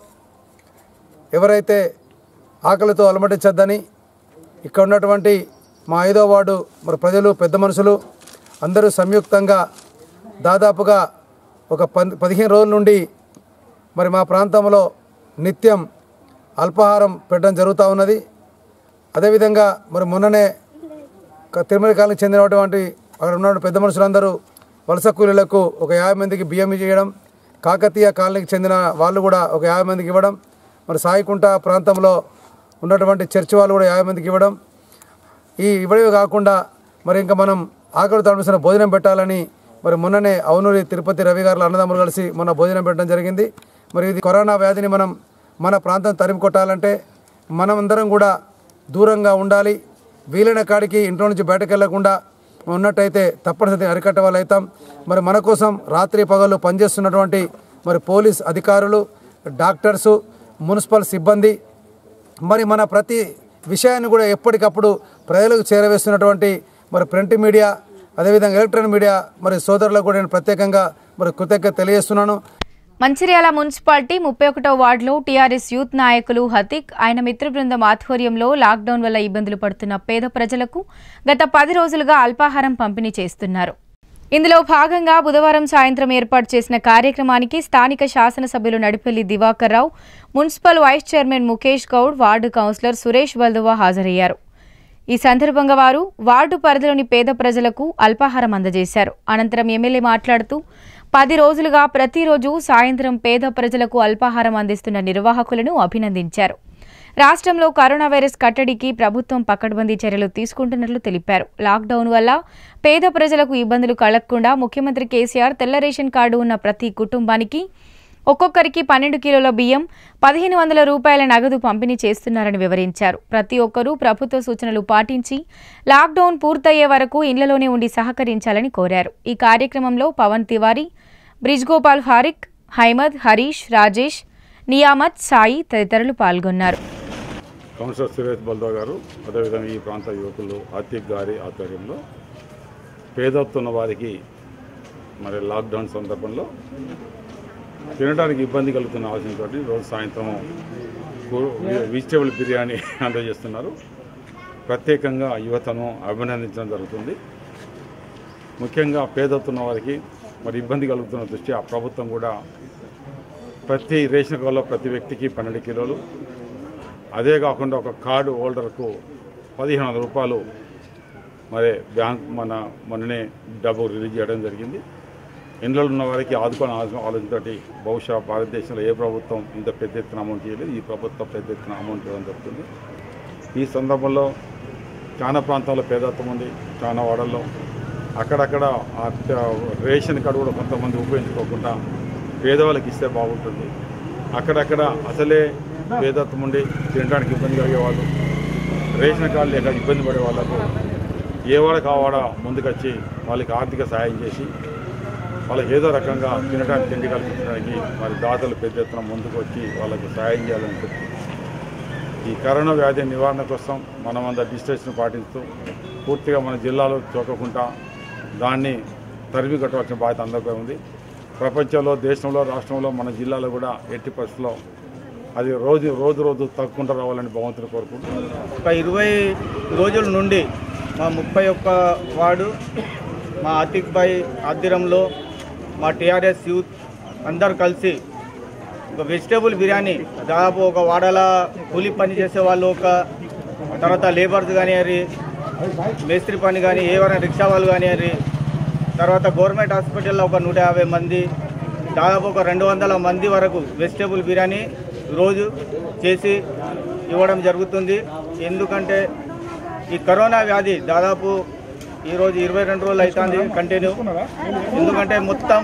ఎవరైతే ఆకలితో అలమటించద్దని ఇక్కడ ఉన్నటువంటి మా ఐదో వార్డు మరి ప్రజలు పెద్ద మనుషులు అందరూ సంయుక్తంగా దాదాపుగా ఒక పన్ పదిహేను రోజుల నుండి మరి మా ప్రాంతంలో నిత్యం అల్పాహారం పెట్టడం జరుగుతూ ఉన్నది అదేవిధంగా మరి మొన్ననే క- తిరుమల కాలనీకి చెందినటువంటి అక్కడ ఉన్న పెద్ద మనుషులందరూ వలస కూలీలకు ఒక యాభై మందికి బియ్యం చేయడం కాకతీయ కాలనీకి చెందిన వాళ్ళు కూడా ఒక యాభై మందికి ఇవ్వడం మరి సాయికుంట ప్రాంతంలో ఉన్నటువంటి చర్చి వాళ్ళు కూడా యాభై మందికి ఇవ్వడం ఈ ఇవ్వడమే కాకుండా మరి ఇంకా మనం ఆకలి తడిసిన భోజనం పెట్టాలని మరి మొన్ననే అవునూరి తిరుపతి రవి గారు అన్నదమ్ములు కలిసి మొన్న భోజనం పెట్టడం జరిగింది మరి ఇది కరోనా వ్యాధిని మనం మన ప్రాంతం తరిమి కొట్టాలంటే మనమందరం కూడా దూరంగా ఉండాలి వీలైన కాడికి ఇంట్లో నుంచి బయటకు వెళ్లకుండా ఉన్నట్టయితే తప్పనిసరి అరికట్ట వాళ్ళు అవుతాం మరి మన కోసం రాత్రి పగలు పనిచేస్తున్నటువంటి మరి పోలీస్ అధికారులు డాక్టర్సు మున్సిపల్ సిబ్బంది మరి మన ప్రతి విషయాన్ని కూడా ఎప్పటికప్పుడు ప్రజలకు చేరవేస్తున్నటువంటి మరి ప్రింట్ మీడియా అదేవిధంగా ఎలక్ట్రానిక్ మీడియా మరి సోదరులకు కూడా నేను ప్రత్యేకంగా మరి కృతజ్ఞత తెలియజేస్తున్నాను మంచిర్యాల మున్సిపాలిటీ ముప్పై ఒకటో వార్డులో టీఆర్ఎస్ యూత్ నాయకులు హతిక్ ఆయన మిత్ర బృందం ఆధ్వర్యంలో లాక్డౌన్ వల్ల ఇబ్బందులు పడుతున్న పేద ప్రజలకు గత పది రోజులుగా అల్పాహారం పంపిణీ చేస్తున్నారు ఇందులో భాగంగా బుధవారం సాయంత్రం ఏర్పాటు చేసిన కార్యక్రమానికి స్థానిక శాసనసభ్యులు Nadipelli Divakar Rao municipal vice chairman Mukesh Goud ward councillor Suresh Balduva హాజరయ్యారు ఈ సందర్భంగా వారు వార్డు పరిధిలోని పేద ప్రజలకు అల్పాహారం అందజేశారు అనంతరం ఎమ్మెల్యే మాట్లాడుతూ పది రోజులుగా ప్రతిరోజు సాయంత్రం పేద ప్రజలకు అల్పాహారం అందిస్తున్న నిర్వాహకులను అభినందించారు రాష్ట్రంలో కరోనా వైరస్ కట్టడికి ప్రభుత్వం పకడ్బందీ చర్యలు తీసుకుంటున్నట్లు తెలిపారు లాక్డౌన్ వల్ల పేద ప్రజలకు ఇబ్బందులు కలగకుండా ముఖ్యమంత్రి కేసీఆర్ తెల్ల రేషన్ కార్డు ఉన్న ప్రతి కుటుంబానికి ఒక్కొక్కరికి పన్నెండు కిలోల బియ్యం పదిహేను వందల రూపాయల నగదు పంపిణీ చేస్తున్నారని వివరించారు ప్రతి ఒక్కరూ ప్రభుత్వ సూచనలు పాటించి లాక్డౌన్ పూర్తయ్యే వరకు ఇళ్లలోనే ఉండి సహకరించాలని కోరారు ఈ కార్యక్రమంలో పవన్ తివారీ బ్రిజ్ గోపాల్ హారిక్ హైమద్ హరీష్ రాజేష్ నియామత్ సాయి తదితరులు పాల్గొన్నారు కౌన్సిలర్ సురేష్ బల్దా గారు అదేవిధంగా ఈ ప్రాంత యువకులు అతీక్ గారి ఆధ్వర్యంలో పేదొత్తున్న వారికి మరి లాక్డౌన్ సందర్భంలో తినడానికి ఇబ్బంది కలుగుతున్న ఆలోచనతో రోజు సాయంత్రం కూ- వెజిటేబుల్ బిర్యానీ అందజేస్తున్నారు ప్రత్యేకంగా యువతను అభినందించడం జరుగుతుంది ముఖ్యంగా పేదొత్తున్న వారికి మరి ఇబ్బంది కలుగుతున్న దృష్ట్యా ప్రభుత్వం కూడా ప్రతి రేషన్ కార్డులో ప్రతి వ్యక్తికి పన్నెండు కిలోలు అదే కాకుండా ఒక కార్డు హోల్డర్కు పదిహేను వందల రూపాయలు మరి బ్యాంక్ మన మొన్ననే డబ్బు రిలీజ్ చేయడం జరిగింది ఇంట్లో ఉన్న వారికి ఆదుకొని ఆలో- ఆలోచనతోటి బహుశా భారతదేశంలో ఏ ప్రభుత్వం ఇంత పెద్ద ఎత్తున అమౌంట్ ఇవ్వలేదు ఈ ప్రభుత్వం పెద్ద ఎత్తున అమౌంట్ ఇవ్వడం జరుగుతుంది ఈ సందర్భంలో చాలా ప్రాంతాల్లో పేదత్వం ఉంది చాలా వాడల్లో అక్కడక్కడ ఆ త- రేషన్ కార్డు కూడా కొంతమంది ఉపయోగించుకోకుండా పేదవాళ్ళకి ఇస్తే బాగుంటుంది అక్కడక్కడ అసలే పేదత్వం ఉండి తినడానికి ఇబ్బంది కలిగేవాళ్ళు రేషన్ కార్డు లేక ఇబ్బంది పడే వాళ్ళకు ఏ వాడ కావాడ ముందుకొచ్చి వాళ్ళకి ఆర్థిక సహాయం చేసి వాళ్ళకి ఏదో రకంగా తినడానికి తిండి కల్పించడానికి మరి దాతలు పెద్ద ఎత్తున ముందుకు వచ్చి వాళ్ళకి సహాయం చేయాలని చెప్పి ఈ కరోనా వ్యాధి నివారణ కోసం మనమంతా డిస్టెన్స్ను పాటిస్తూ పూర్తిగా మన జిల్లాలో చూడకుండా దాన్ని తరిమి కట్టవలసిన బాధ్యత అందరిపై ఉంది ప్రపంచంలో దేశంలో రాష్ట్రంలో మన జిల్లాలో కూడా ఎట్టి పరిస్థితుల్లో అది రోజు రోజు రోజు తగ్గుకుంటూ రావాలని భగవంతుని కోరుకుంటున్నాను ఒక ఇరవై రోజుల నుండి మా ముప్పై ఒక్క వార్డు మా అతిక్ భాయ్ ఆధ్వర్యంలో మా టీఆర్ఎస్ యూత్ అందరు కలిసి ఒక వెజిటేబుల్ బిర్యానీ దాదాపు ఒక వాడల కూలి పని చేసే వాళ్ళు ఒక తర్వాత లేబర్స్ కానివ్వరి మేస్త్రి పని కానీ ఏవైనా రిక్షా వాళ్ళు కానివ్వరి తర్వాత గవర్నమెంట్ హాస్పిటల్లో ఒక నూట యాభై మంది దాదాపు ఒక రెండు వందల మంది వరకు వెజిటేబుల్ బిర్యానీ రోజు చేసి ఇవ్వడం జరుగుతుంది ఎందుకంటే ఈ కరోనా వ్యాధి దాదాపు ఈరోజు ఇరవై రెండు రోజులు అవుతుంది కంటిన్యూ ఎందుకంటే మొత్తం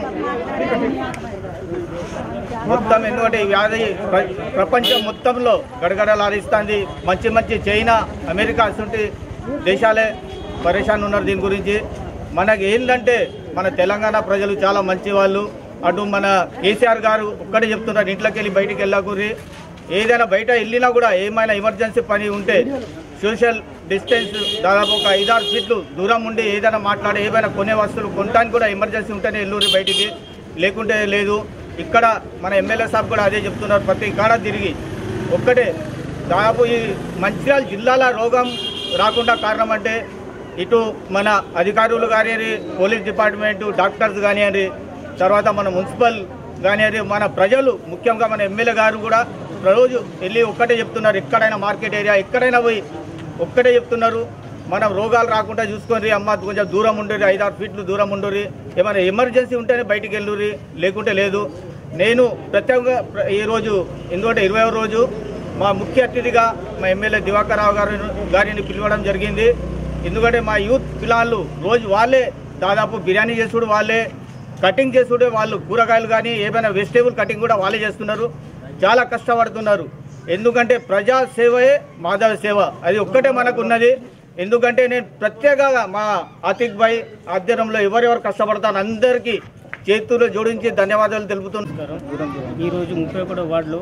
మొత్తం ఎందుకంటే ఈ వ్యాధి ప్ర- ప్రపంచం మొత్తంలో గడగడలాడిస్తుంది మంచి మంచి చైనా అమెరికా అటువంటి దేశాలే పరేషాన్ ఉన్నారు దీని గురించి మనకి ఏంటంటే మన తెలంగాణ ప్రజలు చాలా మంచి వాళ్ళు అటు మన కేసీఆర్ గారు ఒక్కడే చెప్తున్నారు ఇంట్లోకి వెళ్ళి బయటికి వెళ్ళకూరి ఏదైనా బయట వెళ్ళినా కూడా ఏమైనా ఎమర్జెన్సీ పని ఉంటే సోషల్ డిస్టెన్స్ దాదాపు ఒక ఐదారు ఫీట్లు దూరం ఉండి ఏదైనా మాట్లాడి ఏమైనా కొనే వస్తువులు కొనడానికి కూడా ఎమర్జెన్సీ ఉంటేనే వెళ్ళూరి బయటికి లేకుంటే లేదు ఇక్కడ మన ఎమ్మెల్యే సాబ్ కూడా అదే చెప్తున్నారు ప్రతి కాడ తిరిగి ఒక్కటే దాదాపు ఈ మంచిర్యాల జిల్లాల రోగం రాకుండా కారణం అంటే ఇటు మన అధికారులు కానివ్వండి పోలీస్ డిపార్ట్మెంటు డాక్టర్స్ కానివ్వండి తర్వాత మన మున్సిపల్ కానివ్వండి మన ప్రజలు ముఖ్యంగా మన ఎమ్మెల్యే గారు కూడా రోజు వెళ్ళి ఒక్కటే చెప్తున్నారు ఎక్కడైనా మార్కెట్ ఏరియా ఎక్కడైనా పోయి ఒక్కటే చెప్తున్నారు మనం రోగాలు రాకుండా చూసుకొని అమ్మ కొంచెం దూరం ఉండరు ఐదారు ఫీట్లు దూరం ఉండరు ఏమైనా ఎమర్జెన్సీ ఉంటేనే బయటికి వెళ్ళురి లేకుంటే లేదు నేను ప్రత్యేకంగా ప్ర- ఈ రోజు ఎందుకంటే ఇరవై రోజు మా ముఖ్య అతిథిగా మా ఎమ్మెల్యే దివాకర్ రావు గారి గారిని పిలవడం జరిగింది ఎందుకంటే మా యూత్ పిల్లలు రోజు వాళ్ళే దాదాపు బిర్యానీ చేసుడు వాళ్ళే కటింగ్ చేసుడే వాళ్ళు కూరగాయలు కానీ ఏమైనా వెజిటేబుల్ కటింగ్ కూడా వాళ్ళే చేస్తున్నారు చాలా కష్టపడుతున్నారు ఎందుకంటే ప్రజా సేవయే మాధవ సేవ అది ఒక్కటే మనకు ఉన్నది ఎందుకంటే నేను ప్రత్యేకంగా మా అతిక్ భాయ్ ఆధ్వర్యంలో ఎవరెవరు కష్టపడతాను అందరికీ చేతులు జోడించి ధన్యవాదాలు తెలుపుతున్నాను ఈరోజు ముప్పై ఒకటో వార్డులో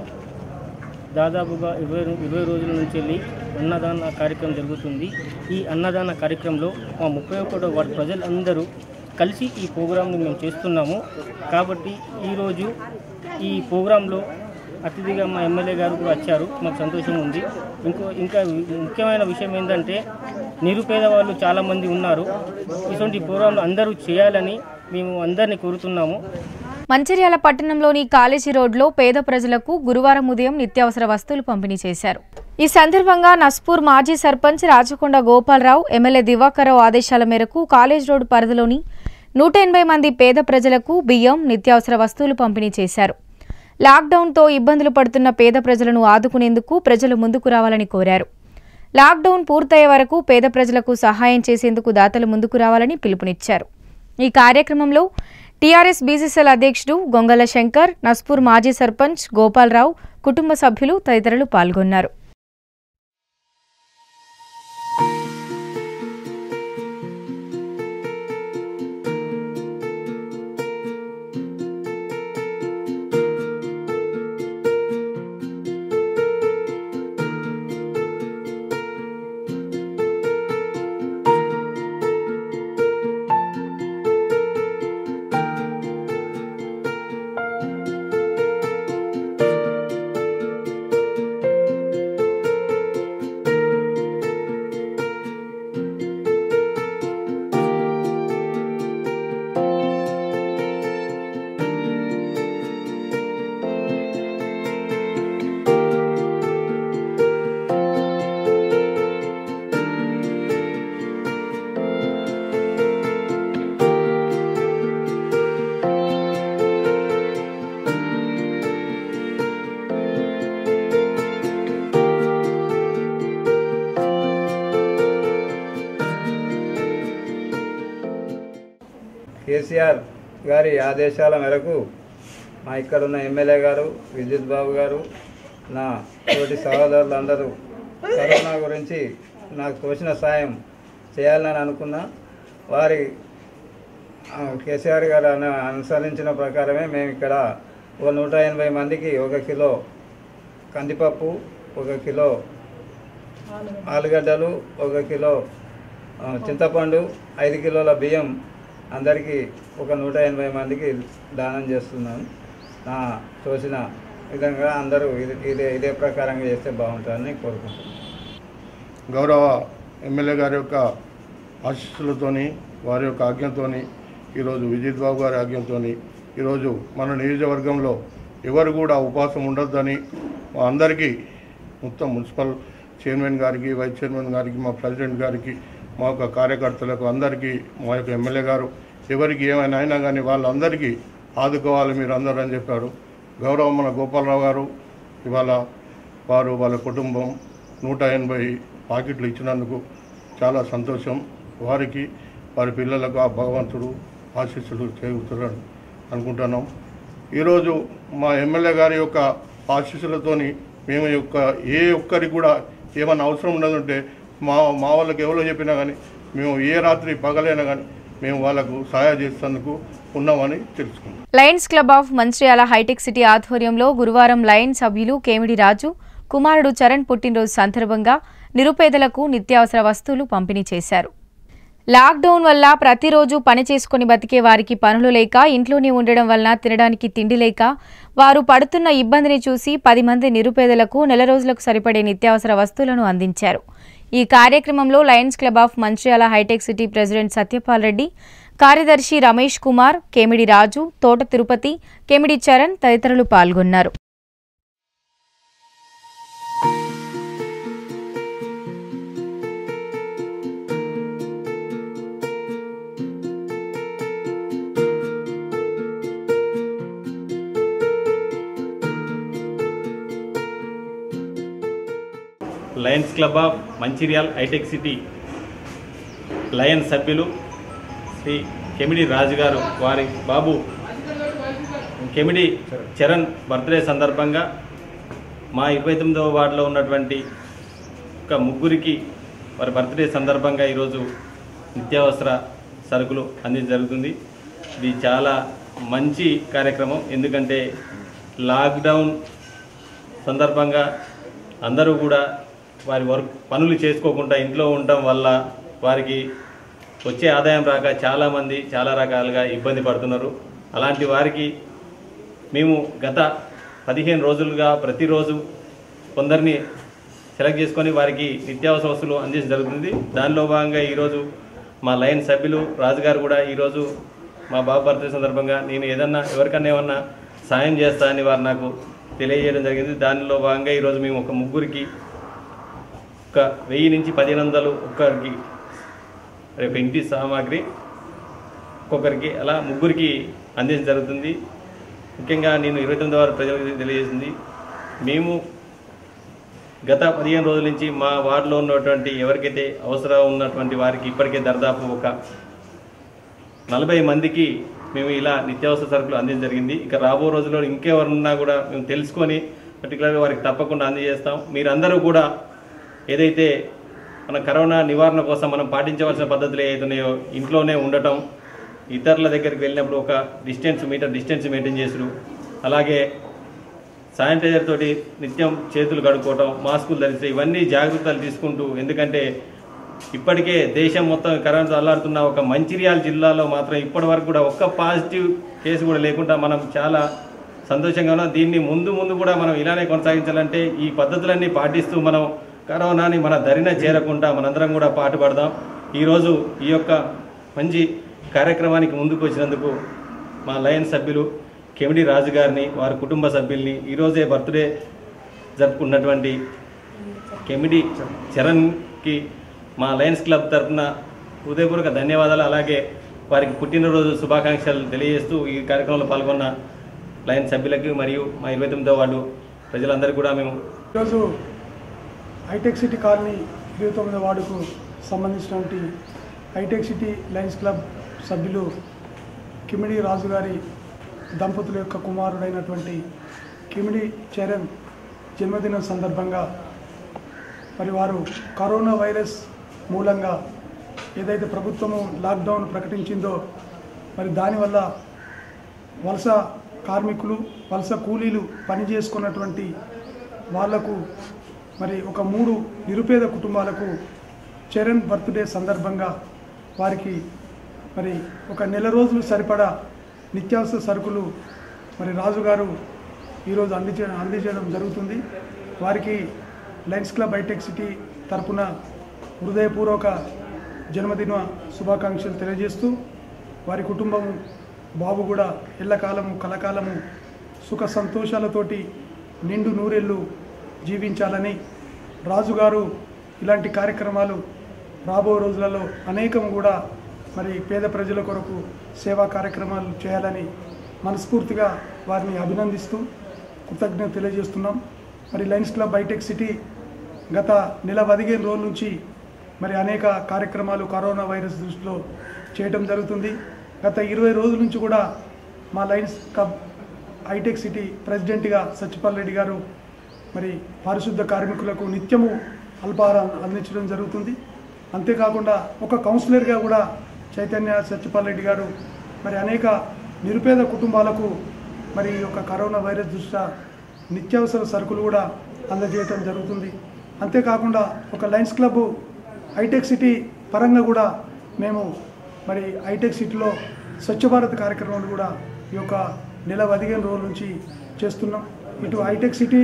దాదాపుగా ఇరవై ఇరవై రోజుల నుంచి వెళ్ళి అన్నదాన కార్యక్రమం జరుగుతుంది ఈ అన్నదాన కార్యక్రమంలో మా ముప్పై ఒకటో వార్డు ప్రజలందరూ కలిసి ఈ ప్రోగ్రాంని మేము చేస్తున్నాము కాబట్టి ఈరోజు ఈ ప్రోగ్రాంలో అతిథిగా మా ఎమ్మెల్యే గారు కూడా వచ్చారు మాకు సంతోషం ఉంది ఇంకో ఇంకా ముఖ్యమైన విషయం ఏంటంటే నిరుపేద వాళ్ళు చాలామంది ఉన్నారు ఇటువంటి ప్రోగ్రాంలు అందరూ చేయాలని మేము అందరినీ కోరుతున్నాము మంచిర్యాల పట్టణంలోని కాలేజీ రోడ్లో పేద ప్రజలకు గురువారం ఉదయం నిత్యావసర వస్తువులు పంపిణీ చేశారు ఈ సందర్భంగా నస్పూర్ మాజీ సర్పంచ్ రాచకొండ గోపాలరావు ఎమ్మెల్యే దివాకర్రావు ఆదేశాల మేరకు కాలేజ్ రోడ్డు పరిధిలోని నూట ఎనభై మంది పేద ప్రజలకు బియ్యం నిత్యావసర వస్తువులు పంపిణీ చేశారు లాక్డౌన్తో ఇబ్బందులు పడుతున్న పేద ప్రజలను ఆదుకునేందుకు ప్రజలు ముందుకు రావాలని కోరారు లాక్డౌన్ పూర్తయ్యే వరకు పేద ప్రజలకు సహాయం చేసేందుకు దాతలు ముందుకు రావాలని పిలుపునిచ్చారు ఈ కార్యక్రమంలో టీఆర్ఎస్ బీసీసీఎల్ అధ్యక్షుడు గొంగల శంకర్ నస్పూర్ మాజీ సర్పంచ్ గోపాలరావు కుటుంబ సభ్యులు తదితరులు పాల్గొన్నారు కేసీఆర్ గారి ఆదేశాల మేరకు మా ఇక్కడున్న ఎమ్మెల్యే గారు విద్యుత్ బాబు గారు నా తోటి సహోదరులందరూ కరోనా గురించి నాకు తోచిన సాయం చేయాలని అనుకున్నా వారి ఆ, కేసీఆర్ గారు అను అనుసరించిన ప్రకారమే మేము ఇక్కడ ఒక నూట ఎనభై మందికి ఒక కిలో కందిపప్పు ఒక కిలో ఆలుగడ్డలు ఒక కిలో ఆ, చింతపండు ఐదు కిలోల బియ్యం అందరికీ ఒక నూట ఎనభై మందికి దానం చేస్తున్నాను నా తోచిన విధంగా అందరూ ఇది- ఇదే ఇదే ప్రకారంగా చేస్తే బాగుంటుందని కోరుకుంటున్నాను గౌరవ ఎమ్మెల్యే గారి యొక్క ఆశీస్సులతోని వారి యొక్క ఆజ్ఞతోని ఈరోజు విజిత్ బాబు గారి ఆజ్ఞతోని ఈరోజు మన నియోజకవర్గంలో ఎవరు కూడా ఉపవాసం ఉండొద్దని మా అందరికీ మొత్తం మున్సిపల్ చైర్మన్ గారికి వైస్ చైర్మన్ గారికి మా ప్రెసిడెంట్ గారికి మా యొక్క కార్యకర్తలకు అందరికీ మా యొక్క ఎమ్మెల్యే గారు ఎవరికి ఏమైనా అయినా కానీ వాళ్ళందరికీ ఆదుకోవాలి మీరు అందరూ అని చెప్పారు గౌరవ మన గోపాలరావు గారు ఇవాళ వారు వాళ్ళ కుటుంబం నూట ఎనభై పాకెట్లు ఇచ్చినందుకు చాలా సంతోషం వారికి వారి పిల్లలకు ఆ భగవంతుడు ఆశీస్సులు చేకూరుతారని అనుకుంటున్నాం ఈరోజు మా ఎమ్మెల్యే గారి యొక్క ఆశీస్సులతోని మేము యొక్క ఏ ఒక్కరికి కూడా ఏమైనా అవసరం ఉండదంటే మా మా వాళ్ళకి ఎవరో చెప్పినా కానీ మేము ఏ రాత్రి పగలైనా కానీ మేము వాళ్ళకు సహాయం చేసేందుకు ఉన్నామని తెలుసుకున్నాం Lions club of Mancherial hitech city ఆధ్వర్యంలో గురువారం లయన్స్ సభ్యులు కేమిడి రాజు కుమారుడు చరణ్ పుట్టినరోజు సందర్భంగా నిరుపేదలకు నిత్యావసర వస్తువులు పంపిణీ చేశారు లాక్డౌన్ వల్ల ప్రతిరోజు పని చేసుకుని బతికే వారికి పనులు లేక ఇంట్లోనే ఉండడం వలన తినడానికి తిండి లేక వారు పడుతున్న ఇబ్బందిని చూసి పది మంది నిరుపేదలకు నెల రోజులకు సరిపడే నిత్యావసర వస్తువులను అందించారు ఈ కార్యక్రమంలో Lions club of Mancherial hitech city president Satyapal Reddy కార్యదర్శి రమేష్ కుమార్ కేమిడి రాజు తోట తిరుపతి కేమిడి చరణ్ తదితరులు పాల్గొన్నారు Lions club of Mancherial hitech city Lions సభ్యులు శ్రీ కెమిడి రాజు గారు వారి బాబు కెమిడి చరణ్ బర్త్డే సందర్భంగా మా ఇరవై తొమ్మిదవ వార్డులో ఉన్నటువంటి ఒక ముగ్గురికి వారి బర్త్డే సందర్భంగా ఈరోజు నిత్యావసర సరుకులు అందించడం జరుగుతుంది ఇది చాలా మంచి కార్యక్రమం ఎందుకంటే లాక్డౌన్ సందర్భంగా అందరూ కూడా వారి వర్క్ పనులు చేసుకోకుండా ఇంట్లో ఉండటం వల్ల వారికి వచ్చే ఆదాయం రాక చాలామంది చాలా రకాలుగా ఇబ్బంది పడుతున్నారు అలాంటి వారికి మేము గత పదిహేను రోజులుగా ప్రతిరోజు కొందరిని సెలెక్ట్ చేసుకొని వారికి నిత్యావసర వస్తువులు అందించడం జరుగుతుంది దానిలో భాగంగా ఈరోజు మా లైన్ సభ్యులు రాజుగారు కూడా ఈరోజు మా బాబు బర్త్డే సందర్భంగా నేను ఏదన్నా ఎవరికన్నా ఏమన్నా సాయం చేస్తా అని వారు నాకు తెలియజేయడం జరిగింది దానిలో భాగంగా ఈరోజు మేము ఒక ముగ్గురికి ఒక వెయ్యి నుంచి పదిహేను వందలు ఒక్కరికి రేపు ఇంటి సామాగ్రి ఒక్కొక్కరికి అలా ముగ్గురికి అందించడం జరుగుతుంది ముఖ్యంగా నేను ఇరవై తొమ్మిది వారు ప్రజలకు తెలియజేసింది మేము గత పదిహేను రోజుల నుంచి మా వార్డులో ఉన్నటువంటి ఎవరికైతే అవసరం ఉన్నటువంటి వారికి ఇప్పటికే దర్దాపు ఒక నలభై మందికి మేము ఇలా నిత్యావసర సరుకులు అందించడం జరిగింది ఇక రాబో రోజుల్లో ఇంకెవరున్నా కూడా మేము తెలుసుకొని పర్టికులర్గా వారికి తప్పకుండా అందజేస్తాం మీరందరూ కూడా ఏదైతే మన కరోనా నివారణ కోసం మనం పాటించవలసిన పద్ధతులు ఏవైతున్నాయో ఇంట్లోనే ఉండటం ఇతరుల దగ్గరికి వెళ్ళినప్పుడు ఒక డిస్టెన్స్ మీటర్ డిస్టెన్స్ మెయింటైన్ చేసుడు అలాగే శానిటైజర్ తోటి నిత్యం చేతులు కడుక్కోవటం మాస్కులు ధరించడం ఇవన్నీ జాగ్రత్తలు తీసుకుంటూ ఎందుకంటే ఇప్పటికే దేశం మొత్తం కరోనాతో అల్లాడుతున్న ఒక మంచిర్యాల జిల్లాలో మాత్రం ఇప్పటి వరకు కూడా ఒక్క పాజిటివ్ కేసు కూడా లేకుండా మనం చాలా సంతోషంగా ఉన్నాం దీన్ని ముందు ముందు కూడా మనం ఇలానే కొనసాగించాలంటే ఈ పద్ధతులన్నీ పాటిస్తూ మనం కరోనాని మన దరిన చేరకుండా మనందరం కూడా పాటుపడదాం ఈరోజు ఈ యొక్క మంచి కార్యక్రమానికి ముందుకు వచ్చినందుకు మా లయన్ సభ్యులు కెమిడి రాజు గారిని వారి కుటుంబ సభ్యుల్ని ఈరోజే బర్త్డే జరుపుకున్నటువంటి కెమిడి చరణ్కి మా లయన్స్ క్లబ్ తరఫున హృదయపూర్వక ధన్యవాదాలు అలాగే వారికి పుట్టినరోజు శుభాకాంక్షలు తెలియజేస్తూ ఈ కార్యక్రమంలో పాల్గొన్న లయన్ సభ్యులకి మరియు మా ఇరవై తొమ్మిదో వార్డు ప్రజలందరికీ కూడా మేము ఈరోజు హైటెక్ సిటీ కాలనీ ఇరవై తొమ్మిదో వార్డుకు సంబంధించినటువంటి హైటెక్ సిటీ లయన్స్ క్లబ్ సభ్యులు కిమిడి రాజు గారి దంపతుల యొక్క కుమారుడైనటువంటి కిమిడి చరణ్ జన్మదినం సందర్భంగా మరి వారు కరోనా వైరస్ మూలంగా ఏదైతే ప్రభుత్వము లాక్డౌన్ ప్రకటించిందో మరి దానివల్ల వలస కార్మికులు వలస కూలీలు పని చేసుకున్నటువంటి వాళ్లకు మరి ఒక మూడు నిరుపేద కుటుంబాలకు చరణ్ బర్త్డే సందర్భంగా వారికి మరి ఒక నెల రోజులు సరిపడా నిత్యావసర సరుకులు మరి రాజుగారు ఈరోజు అందించడం అందించడం జరుగుతుంది వారికి లయన్స్ క్లబ్ హైటెక్ సిటీ తరపున హృదయపూర్వక జన్మదిన శుభాకాంక్షలు తెలియజేస్తూ వారి కుటుంబం బాబు కూడా ఎల్లకాలము కలకాలము సుఖ సంతోషాలతోటి నిండు నూరెళ్ళు జీవించాలని రాజుగారు ఇలాంటి కార్యక్రమాలు రాబో రోజులలో అనేకం కూడా మరి పేద ప్రజల కొరకు సేవా కార్యక్రమాలు చేయాలని మనస్ఫూర్తిగా వారిని అభినందిస్తూ కృతజ్ఞత తెలియజేస్తున్నాం మరి లయన్స్ క్లబ్ హైటెక్ సిటీ గత నెల పదిహేను రోజుల నుంచి మరి అనేక కార్యక్రమాలు కరోనా వైరస్ దృష్టిలో చేయటం జరుగుతుంది గత ఇరవై రోజుల నుంచి కూడా మా లయన్స్ క్లబ్ హైటెక్ సిటీ ప్రెసిడెంట్గా సత్యపాల్ రెడ్డి గారు మరి పారిశుద్ధ కార్మికులకు నిత్యము అల్పాహారం అందించడం జరుగుతుంది అంతేకాకుండా ఒక కౌన్సిలర్గా కూడా చైతన్య సత్యపాల్ రెడ్డి గారు మరి అనేక నిరుపేద కుటుంబాలకు మరి ఈ యొక్క కరోనా వైరస్ దృష్ట్యా నిత్యావసర సరుకులు కూడా అందజేయటం జరుగుతుంది అంతేకాకుండా ఒక లయన్స్ క్లబ్ హైటెక్ సిటీ పరంగా కూడా మేము మరి హైటెక్ సిటీలో స్వచ్ఛ భారత్ కార్యక్రమాలు కూడా ఈ యొక్క నెల పదిహేను రోజుల నుంచి చేస్తున్నాం ఇటు hitech city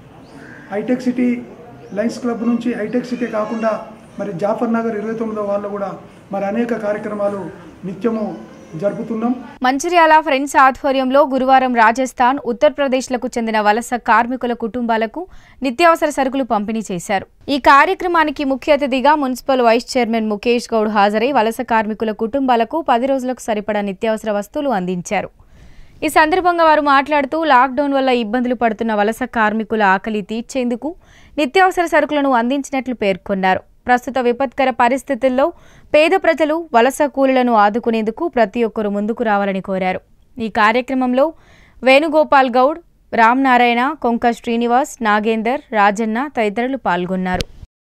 hitech city Lions club నుంచి హైటెక్ సిటీ కాకుండా మరి జాఫర్ నగర్ ఇరవై తొమ్మిదో వాళ్ళు కూడా మరి అనేక కార్యక్రమాలు నిత్యము జరుపుతున్నాం మంచిర్యాల ఫ్రెండ్స్ ఆధ్వర్యంలో గురువారం రాజస్థాన్ ఉత్తరప్రదేశ్లకు చెందిన వలస కార్మికుల కుటుంబాలకు నిత్యావసర సరుకులు పంపిణీ చేశారు ఈ కార్యక్రమానికి ముఖ్య అతిథిగా municipal vice chairman Mukesh Goud హాజరై వలస కార్మికుల కుటుంబాలకు పది రోజులకు సరిపడా నిత్యావసర వస్తువులు అందించారు ఈ సందర్భంగా వారు మాట్లాడుతూ లాక్డౌన్ వల్ల ఇబ్బందులు పడుతున్న వలస కార్మికుల ఆకలి తీర్చేందుకు నిత్యావసర సరుకులను అందించినట్లు పేర్కొన్నారు ప్రస్తుత విపత్కర పరిస్థితుల్లో పేద ప్రజలు వలస కూలీలను ఆదుకునేందుకు ప్రతి ఒక్కరూ ముందుకు రావాలని కోరారు ఈ కార్యక్రమంలో వేణుగోపాల్ గౌడ్ రామ్ నారాయణ కొంక శ్రీనివాస్ నాగేందర్ రాజన్న తదితరులు పాల్గొన్నారు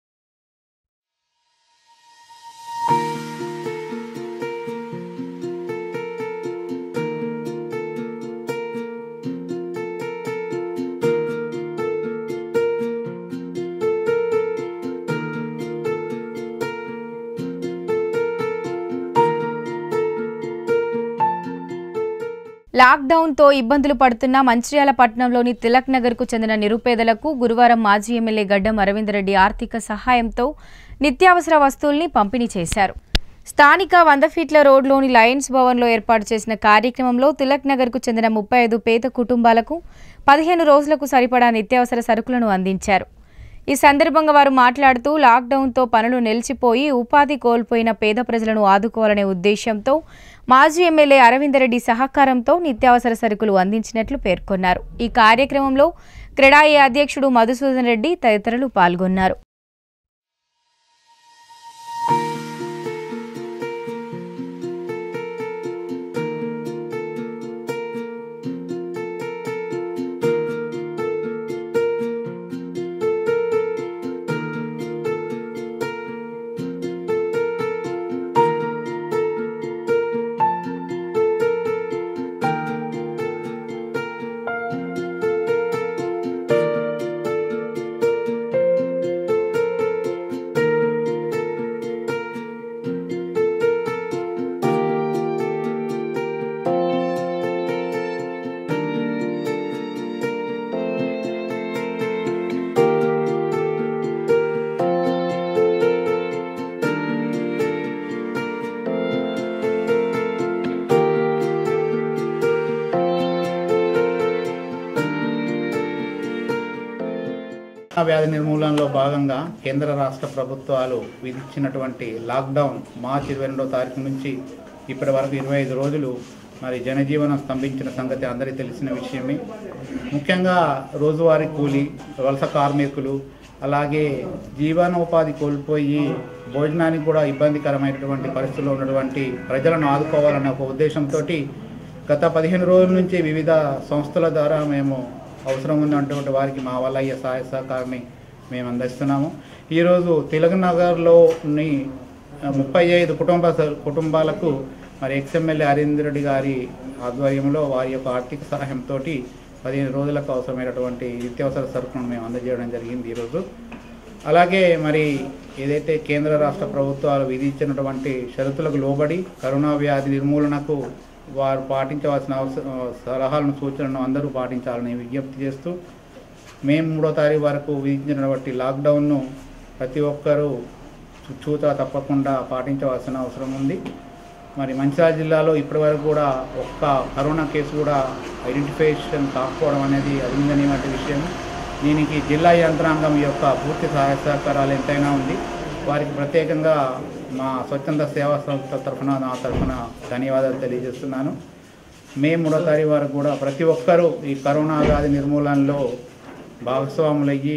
లాక్డౌన్తో ఇబ్బందులు పడుతున్న మంచిర్యాల పట్టణంలోని తిలక్ నగర్కు చెందిన నిరుపేదలకు గురువారం మాజీ ఎమ్మెల్యే గడ్డం అరవిందరెడ్డి ఆర్థిక సహాయంతో నిత్యావసర వస్తువుల్ని పంపిణీ చేశారు స్థానిక వంద ఫీట్ల రోడ్లోని లయన్స్ భవన్లో ఏర్పాటు చేసిన కార్యక్రమంలో తిలక్ నగర్కు చెందిన ముప్పై ఐదు పేద కుటుంబాలకు పదిహేను రోజులకు సరిపడా నిత్యావసర సరుకులను అందించారు ఈ సందర్భంగా వారు మాట్లాడుతూ లాక్డౌన్తో పనులు నిలిచిపోయి ఉపాధి కోల్పోయిన పేద ప్రజలను ఆదుకోవాలనే ఉద్దేశంతో మాజీ ఎమ్మెల్యే అరవిందరెడ్డి సహకారంతో నిత్యావసర సరుకులు అందించినట్లు పేర్కొన్నారు ఈ కార్యక్రమంలో క్రెడాయి అధ్యక్షుడు మధుసూదన్ రెడ్డి తదితరులు పాల్గొన్నారు వ్యాధి నిర్మూలనలో భాగంగా కేంద్ర రాష్ట్ర ప్రభుత్వాలు విధించినటువంటి లాక్డౌన్ మార్చి ఇరవై రెండో తారీఖు నుంచి ఇప్పటి వరకు ఇరవై ఐదు రోజులు మరి జనజీవనం స్తంభించిన సంగతి అందరికీ తెలిసిన విషయమే ముఖ్యంగా రోజువారీ కూలీ వలస కార్మికులు అలాగే జీవనోపాధి కోల్పోయి భోజనానికి కూడా ఇబ్బందికరమైనటువంటి పరిస్థితుల్లో ఉన్నటువంటి ప్రజలను ఆదుకోవాలన్న ఒక ఉద్దేశంతో గత పదిహేను రోజుల నుంచి వివిధ సంస్థల ద్వారా మేము అవసరం ఉన్నటువంటి వారికి మా వల్ల అయ్యే సహాయ సహకారాన్ని మేము అందిస్తున్నాము ఈరోజు తిలక్ నగర్లోని ముప్పై ఐదు కుటుంబ స- కుటుంబాలకు మరి ఎక్స్ఎమ్మెల్యే హరీందర్ రెడ్డి గారి ఆధ్వర్యంలో వారి యొక్క ఆర్థిక సహాయంతో పదిహేను రోజులకు అవసరమైనటువంటి నిత్యావసర సరుకులను మేము అందజేయడం జరిగింది ఈరోజు అలాగే మరి ఏదైతే కేంద్ర రాష్ట్ర ప్రభుత్వాలు విధించినటువంటి షరతులకు లోబడి కరోనా వ్యాధి నిర్మూలనకు వారు పాటించవలసిన అవసర సలహాలను సూచనలను అందరూ పాటించాలని విజ్ఞప్తి చేస్తూ మేము మూడో తారీఖు వరకు విధించినటువంటి లాక్డౌన్ను ప్రతి ఒక్కరూ చూతా తప్పకుండా పాటించవలసిన అవసరం ఉంది మరి మంచిర్యాల జిల్లాలో ఇప్పటివరకు కూడా ఒక్క కరోనా కేసు కూడా ఐడెంటిఫికేషన్ కాకపోవడం అనేది అభినందనీయమైన విషయం దీనికి జిల్లా యంత్రాంగం యొక్క పూర్తి సహాయ సహకారాలు ఎంతైనా ఉంది వారికి ప్రత్యేకంగా మా స్వచ్ఛంద సేవా సంస్థ తరఫున నా తరఫున ధన్యవాదాలు తెలియజేస్తున్నాను మే మూడో తారీఖు వరకు కూడా ప్రతి ఒక్కరూ ఈ కరోనా వ్యాధి నిర్మూలనలో భాగస్వాములయ్యి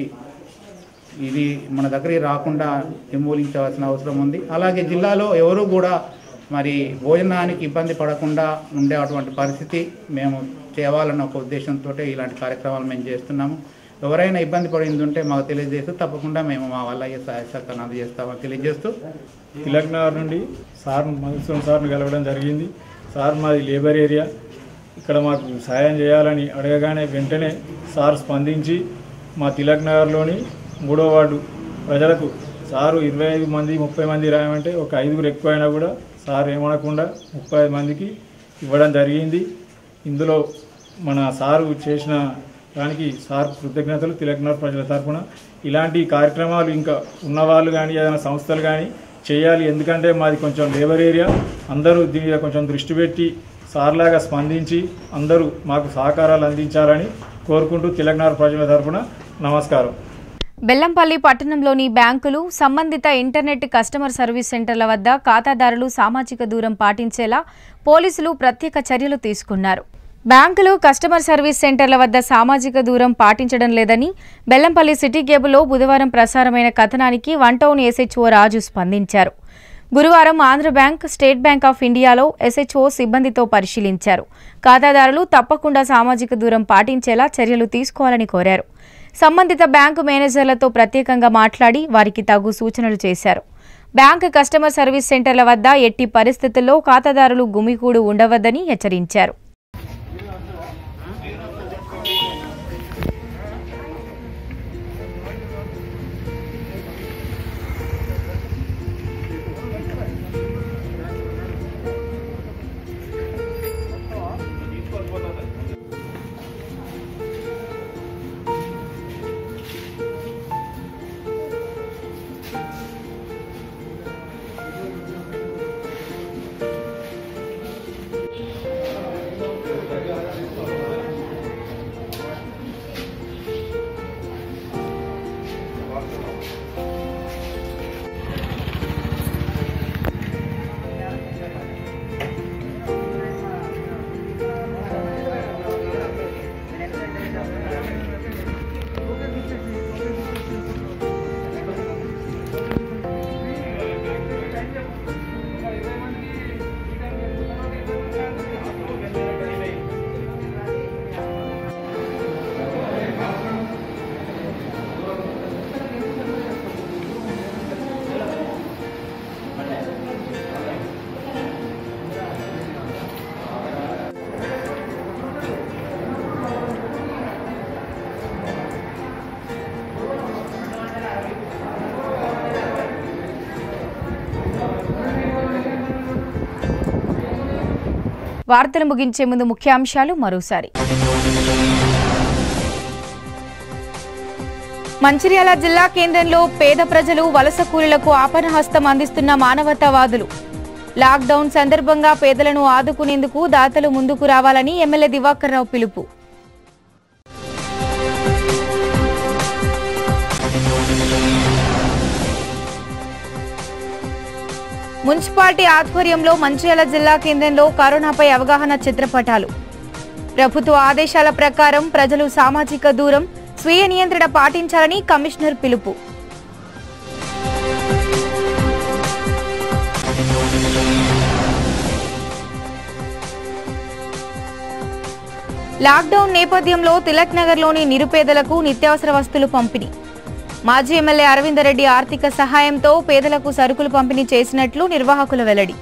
ఇది మన దగ్గరికి రాకుండా నిర్మూలించవలసిన అవసరం ఉంది అలాగే జిల్లాలో ఎవరు కూడా మరి భోజనానికి ఇబ్బంది పడకుండా ఉండే అటువంటి పరిస్థితి మేము చేయాలన్న ఒక ఉద్దేశంతో ఇలాంటి కార్యక్రమాలు మేము చేస్తున్నాము ఎవరైనా ఇబ్బంది పడింది ఉంటే మాకు తెలియజేస్తూ తప్పకుండా మేము మా వల్ల అయ్యే సహాయ సహకారం అందజేస్తామని తెలియజేస్తూ తిలక్ నగర్ నుండి సార్ మధుసూదన్ సార్ను కలవడం జరిగింది సార్ మాది లేబర్ ఏరియా ఇక్కడ మాకు సాయం చేయాలని అడగగానే వెంటనే సార్ స్పందించి మా తిలక్ నగర్లోని మూడో వార్డు ప్రజలకు సారు ఇరవై ఐదు మంది ముప్పై మంది రాయమంటే ఒక ఐదుగురు ఎక్కువైనా కూడా సార్ ఏమనకుండా ముప్పై ఐదు మందికి ఇవ్వడం జరిగింది ఇందులో మన సారు చేసిన దానికి సార్ కృతజ్ఞతలు తిలక్ నగర్ ప్రజల తరఫున ఇలాంటి కార్యక్రమాలు ఇంకా ఉన్నవాళ్ళు కానీ ఏదైనా సంస్థలు కానీ చేయాలి ఎందుకంటే మాది కొంచెం లేబర్ ఏరియా అందరూ దీని మీద కొంచెం దృష్టి పెట్టి సార్లాగా స్పందించి అందరూ మాకు సహకారాలు అందించాలని కోరుకుంటూ తిలక్నగర్ ప్రజల తరఫున నమస్కారం బెల్లంపల్లి పట్టణంలోని బ్యాంకులు సంబంధిత ఇంటర్నెట్ కస్టమర్ సర్వీస్ సెంటర్ల వద్ద ఖాతాదారులు సామాజిక దూరం పాటించేలా పోలీసులు ప్రత్యేక చర్యలు తీసుకున్నారు బ్యాంకులు కస్టమర్ సర్వీస్ సెంటర్ల వద్ద సామాజిక దూరం పాటించడం లేదని బెల్లంపల్లి సిటీ కేబుల్లో బుధవారం ప్రసారమైన కథనానికి వన్ టౌన్ ఎస్హెచ్ఓ రాజు స్పందించారు గురువారం Andhra bank state bank of ఇండియాలో ఎస్హెచ్ఓ సిబ్బందితో పరిశీలించారు ఖాతాదారులు తప్పకుండా సామాజిక దూరం పాటించేలా చర్యలు తీసుకోవాలని కోరారు సంబంధిత బ్యాంకు మేనేజర్లతో ప్రత్యేకంగా మాట్లాడి వారికి తగు సూచనలు చేశారు బ్యాంక్ కస్టమర్ సర్వీస్ సెంటర్ల వద్ద ఎట్టి పరిస్థితుల్లో ఖాతాదారులు గుమికూడు ఉండవద్దని హెచ్చరించారు వార్తలు ముగించే ముందు ముఖ్యాంశాలు మరోసారి మంచిర్యాల జిల్లా కేంద్రంలో పేద ప్రజలు వలస కూలీలకు ఆపనహస్తం అందిస్తున్న మానవతావాదులు లాక్డౌన్ సందర్భంగా పేదలను ఆదుకునేందుకు దాతలు ముందుకు రావాలని ఎమ్మెల్యే దివాకర్ రావు పిలుపు మున్సిపాలిటీ ఆధ్వర్యంలో మంచిర్యాల జిల్లా కేంద్రంలో కరోనాపై అవగాహన చిత్రపటాలు ప్రభుత్వ ఆదేశాల ప్రకారం ప్రజలు సామాజిక దూరం స్వీయ నియంత్రణ పాటించాలని కమిషనర్ పిలుపు లాక్డౌన్ నేపథ్యంలో తిలక్ నగర్లోని నిరుపేదలకు నిత్యావసర వస్తువులు పంపిణీ మాజీ ఎమ్మెల్యే అరవిందరెడ్డి ఆర్థిక సహాయంతో పేదలకు సరుకులు పంపిణీ చేసినట్లు నిర్వాహకుల వెల్లడి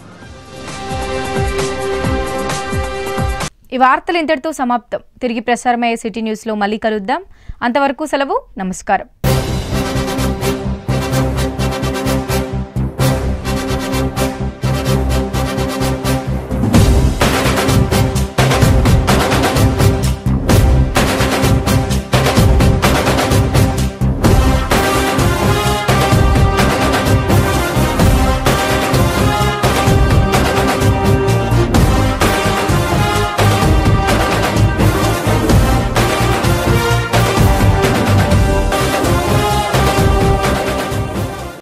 ఈ వార్తలు ఇంతటితో సమాప్తం తిరిగి ప్రసారమయ్యే సిటీ న్యూస్లో మళ్ళీ కలుద్దాం అంతవరకు సెలవు నమస్కారం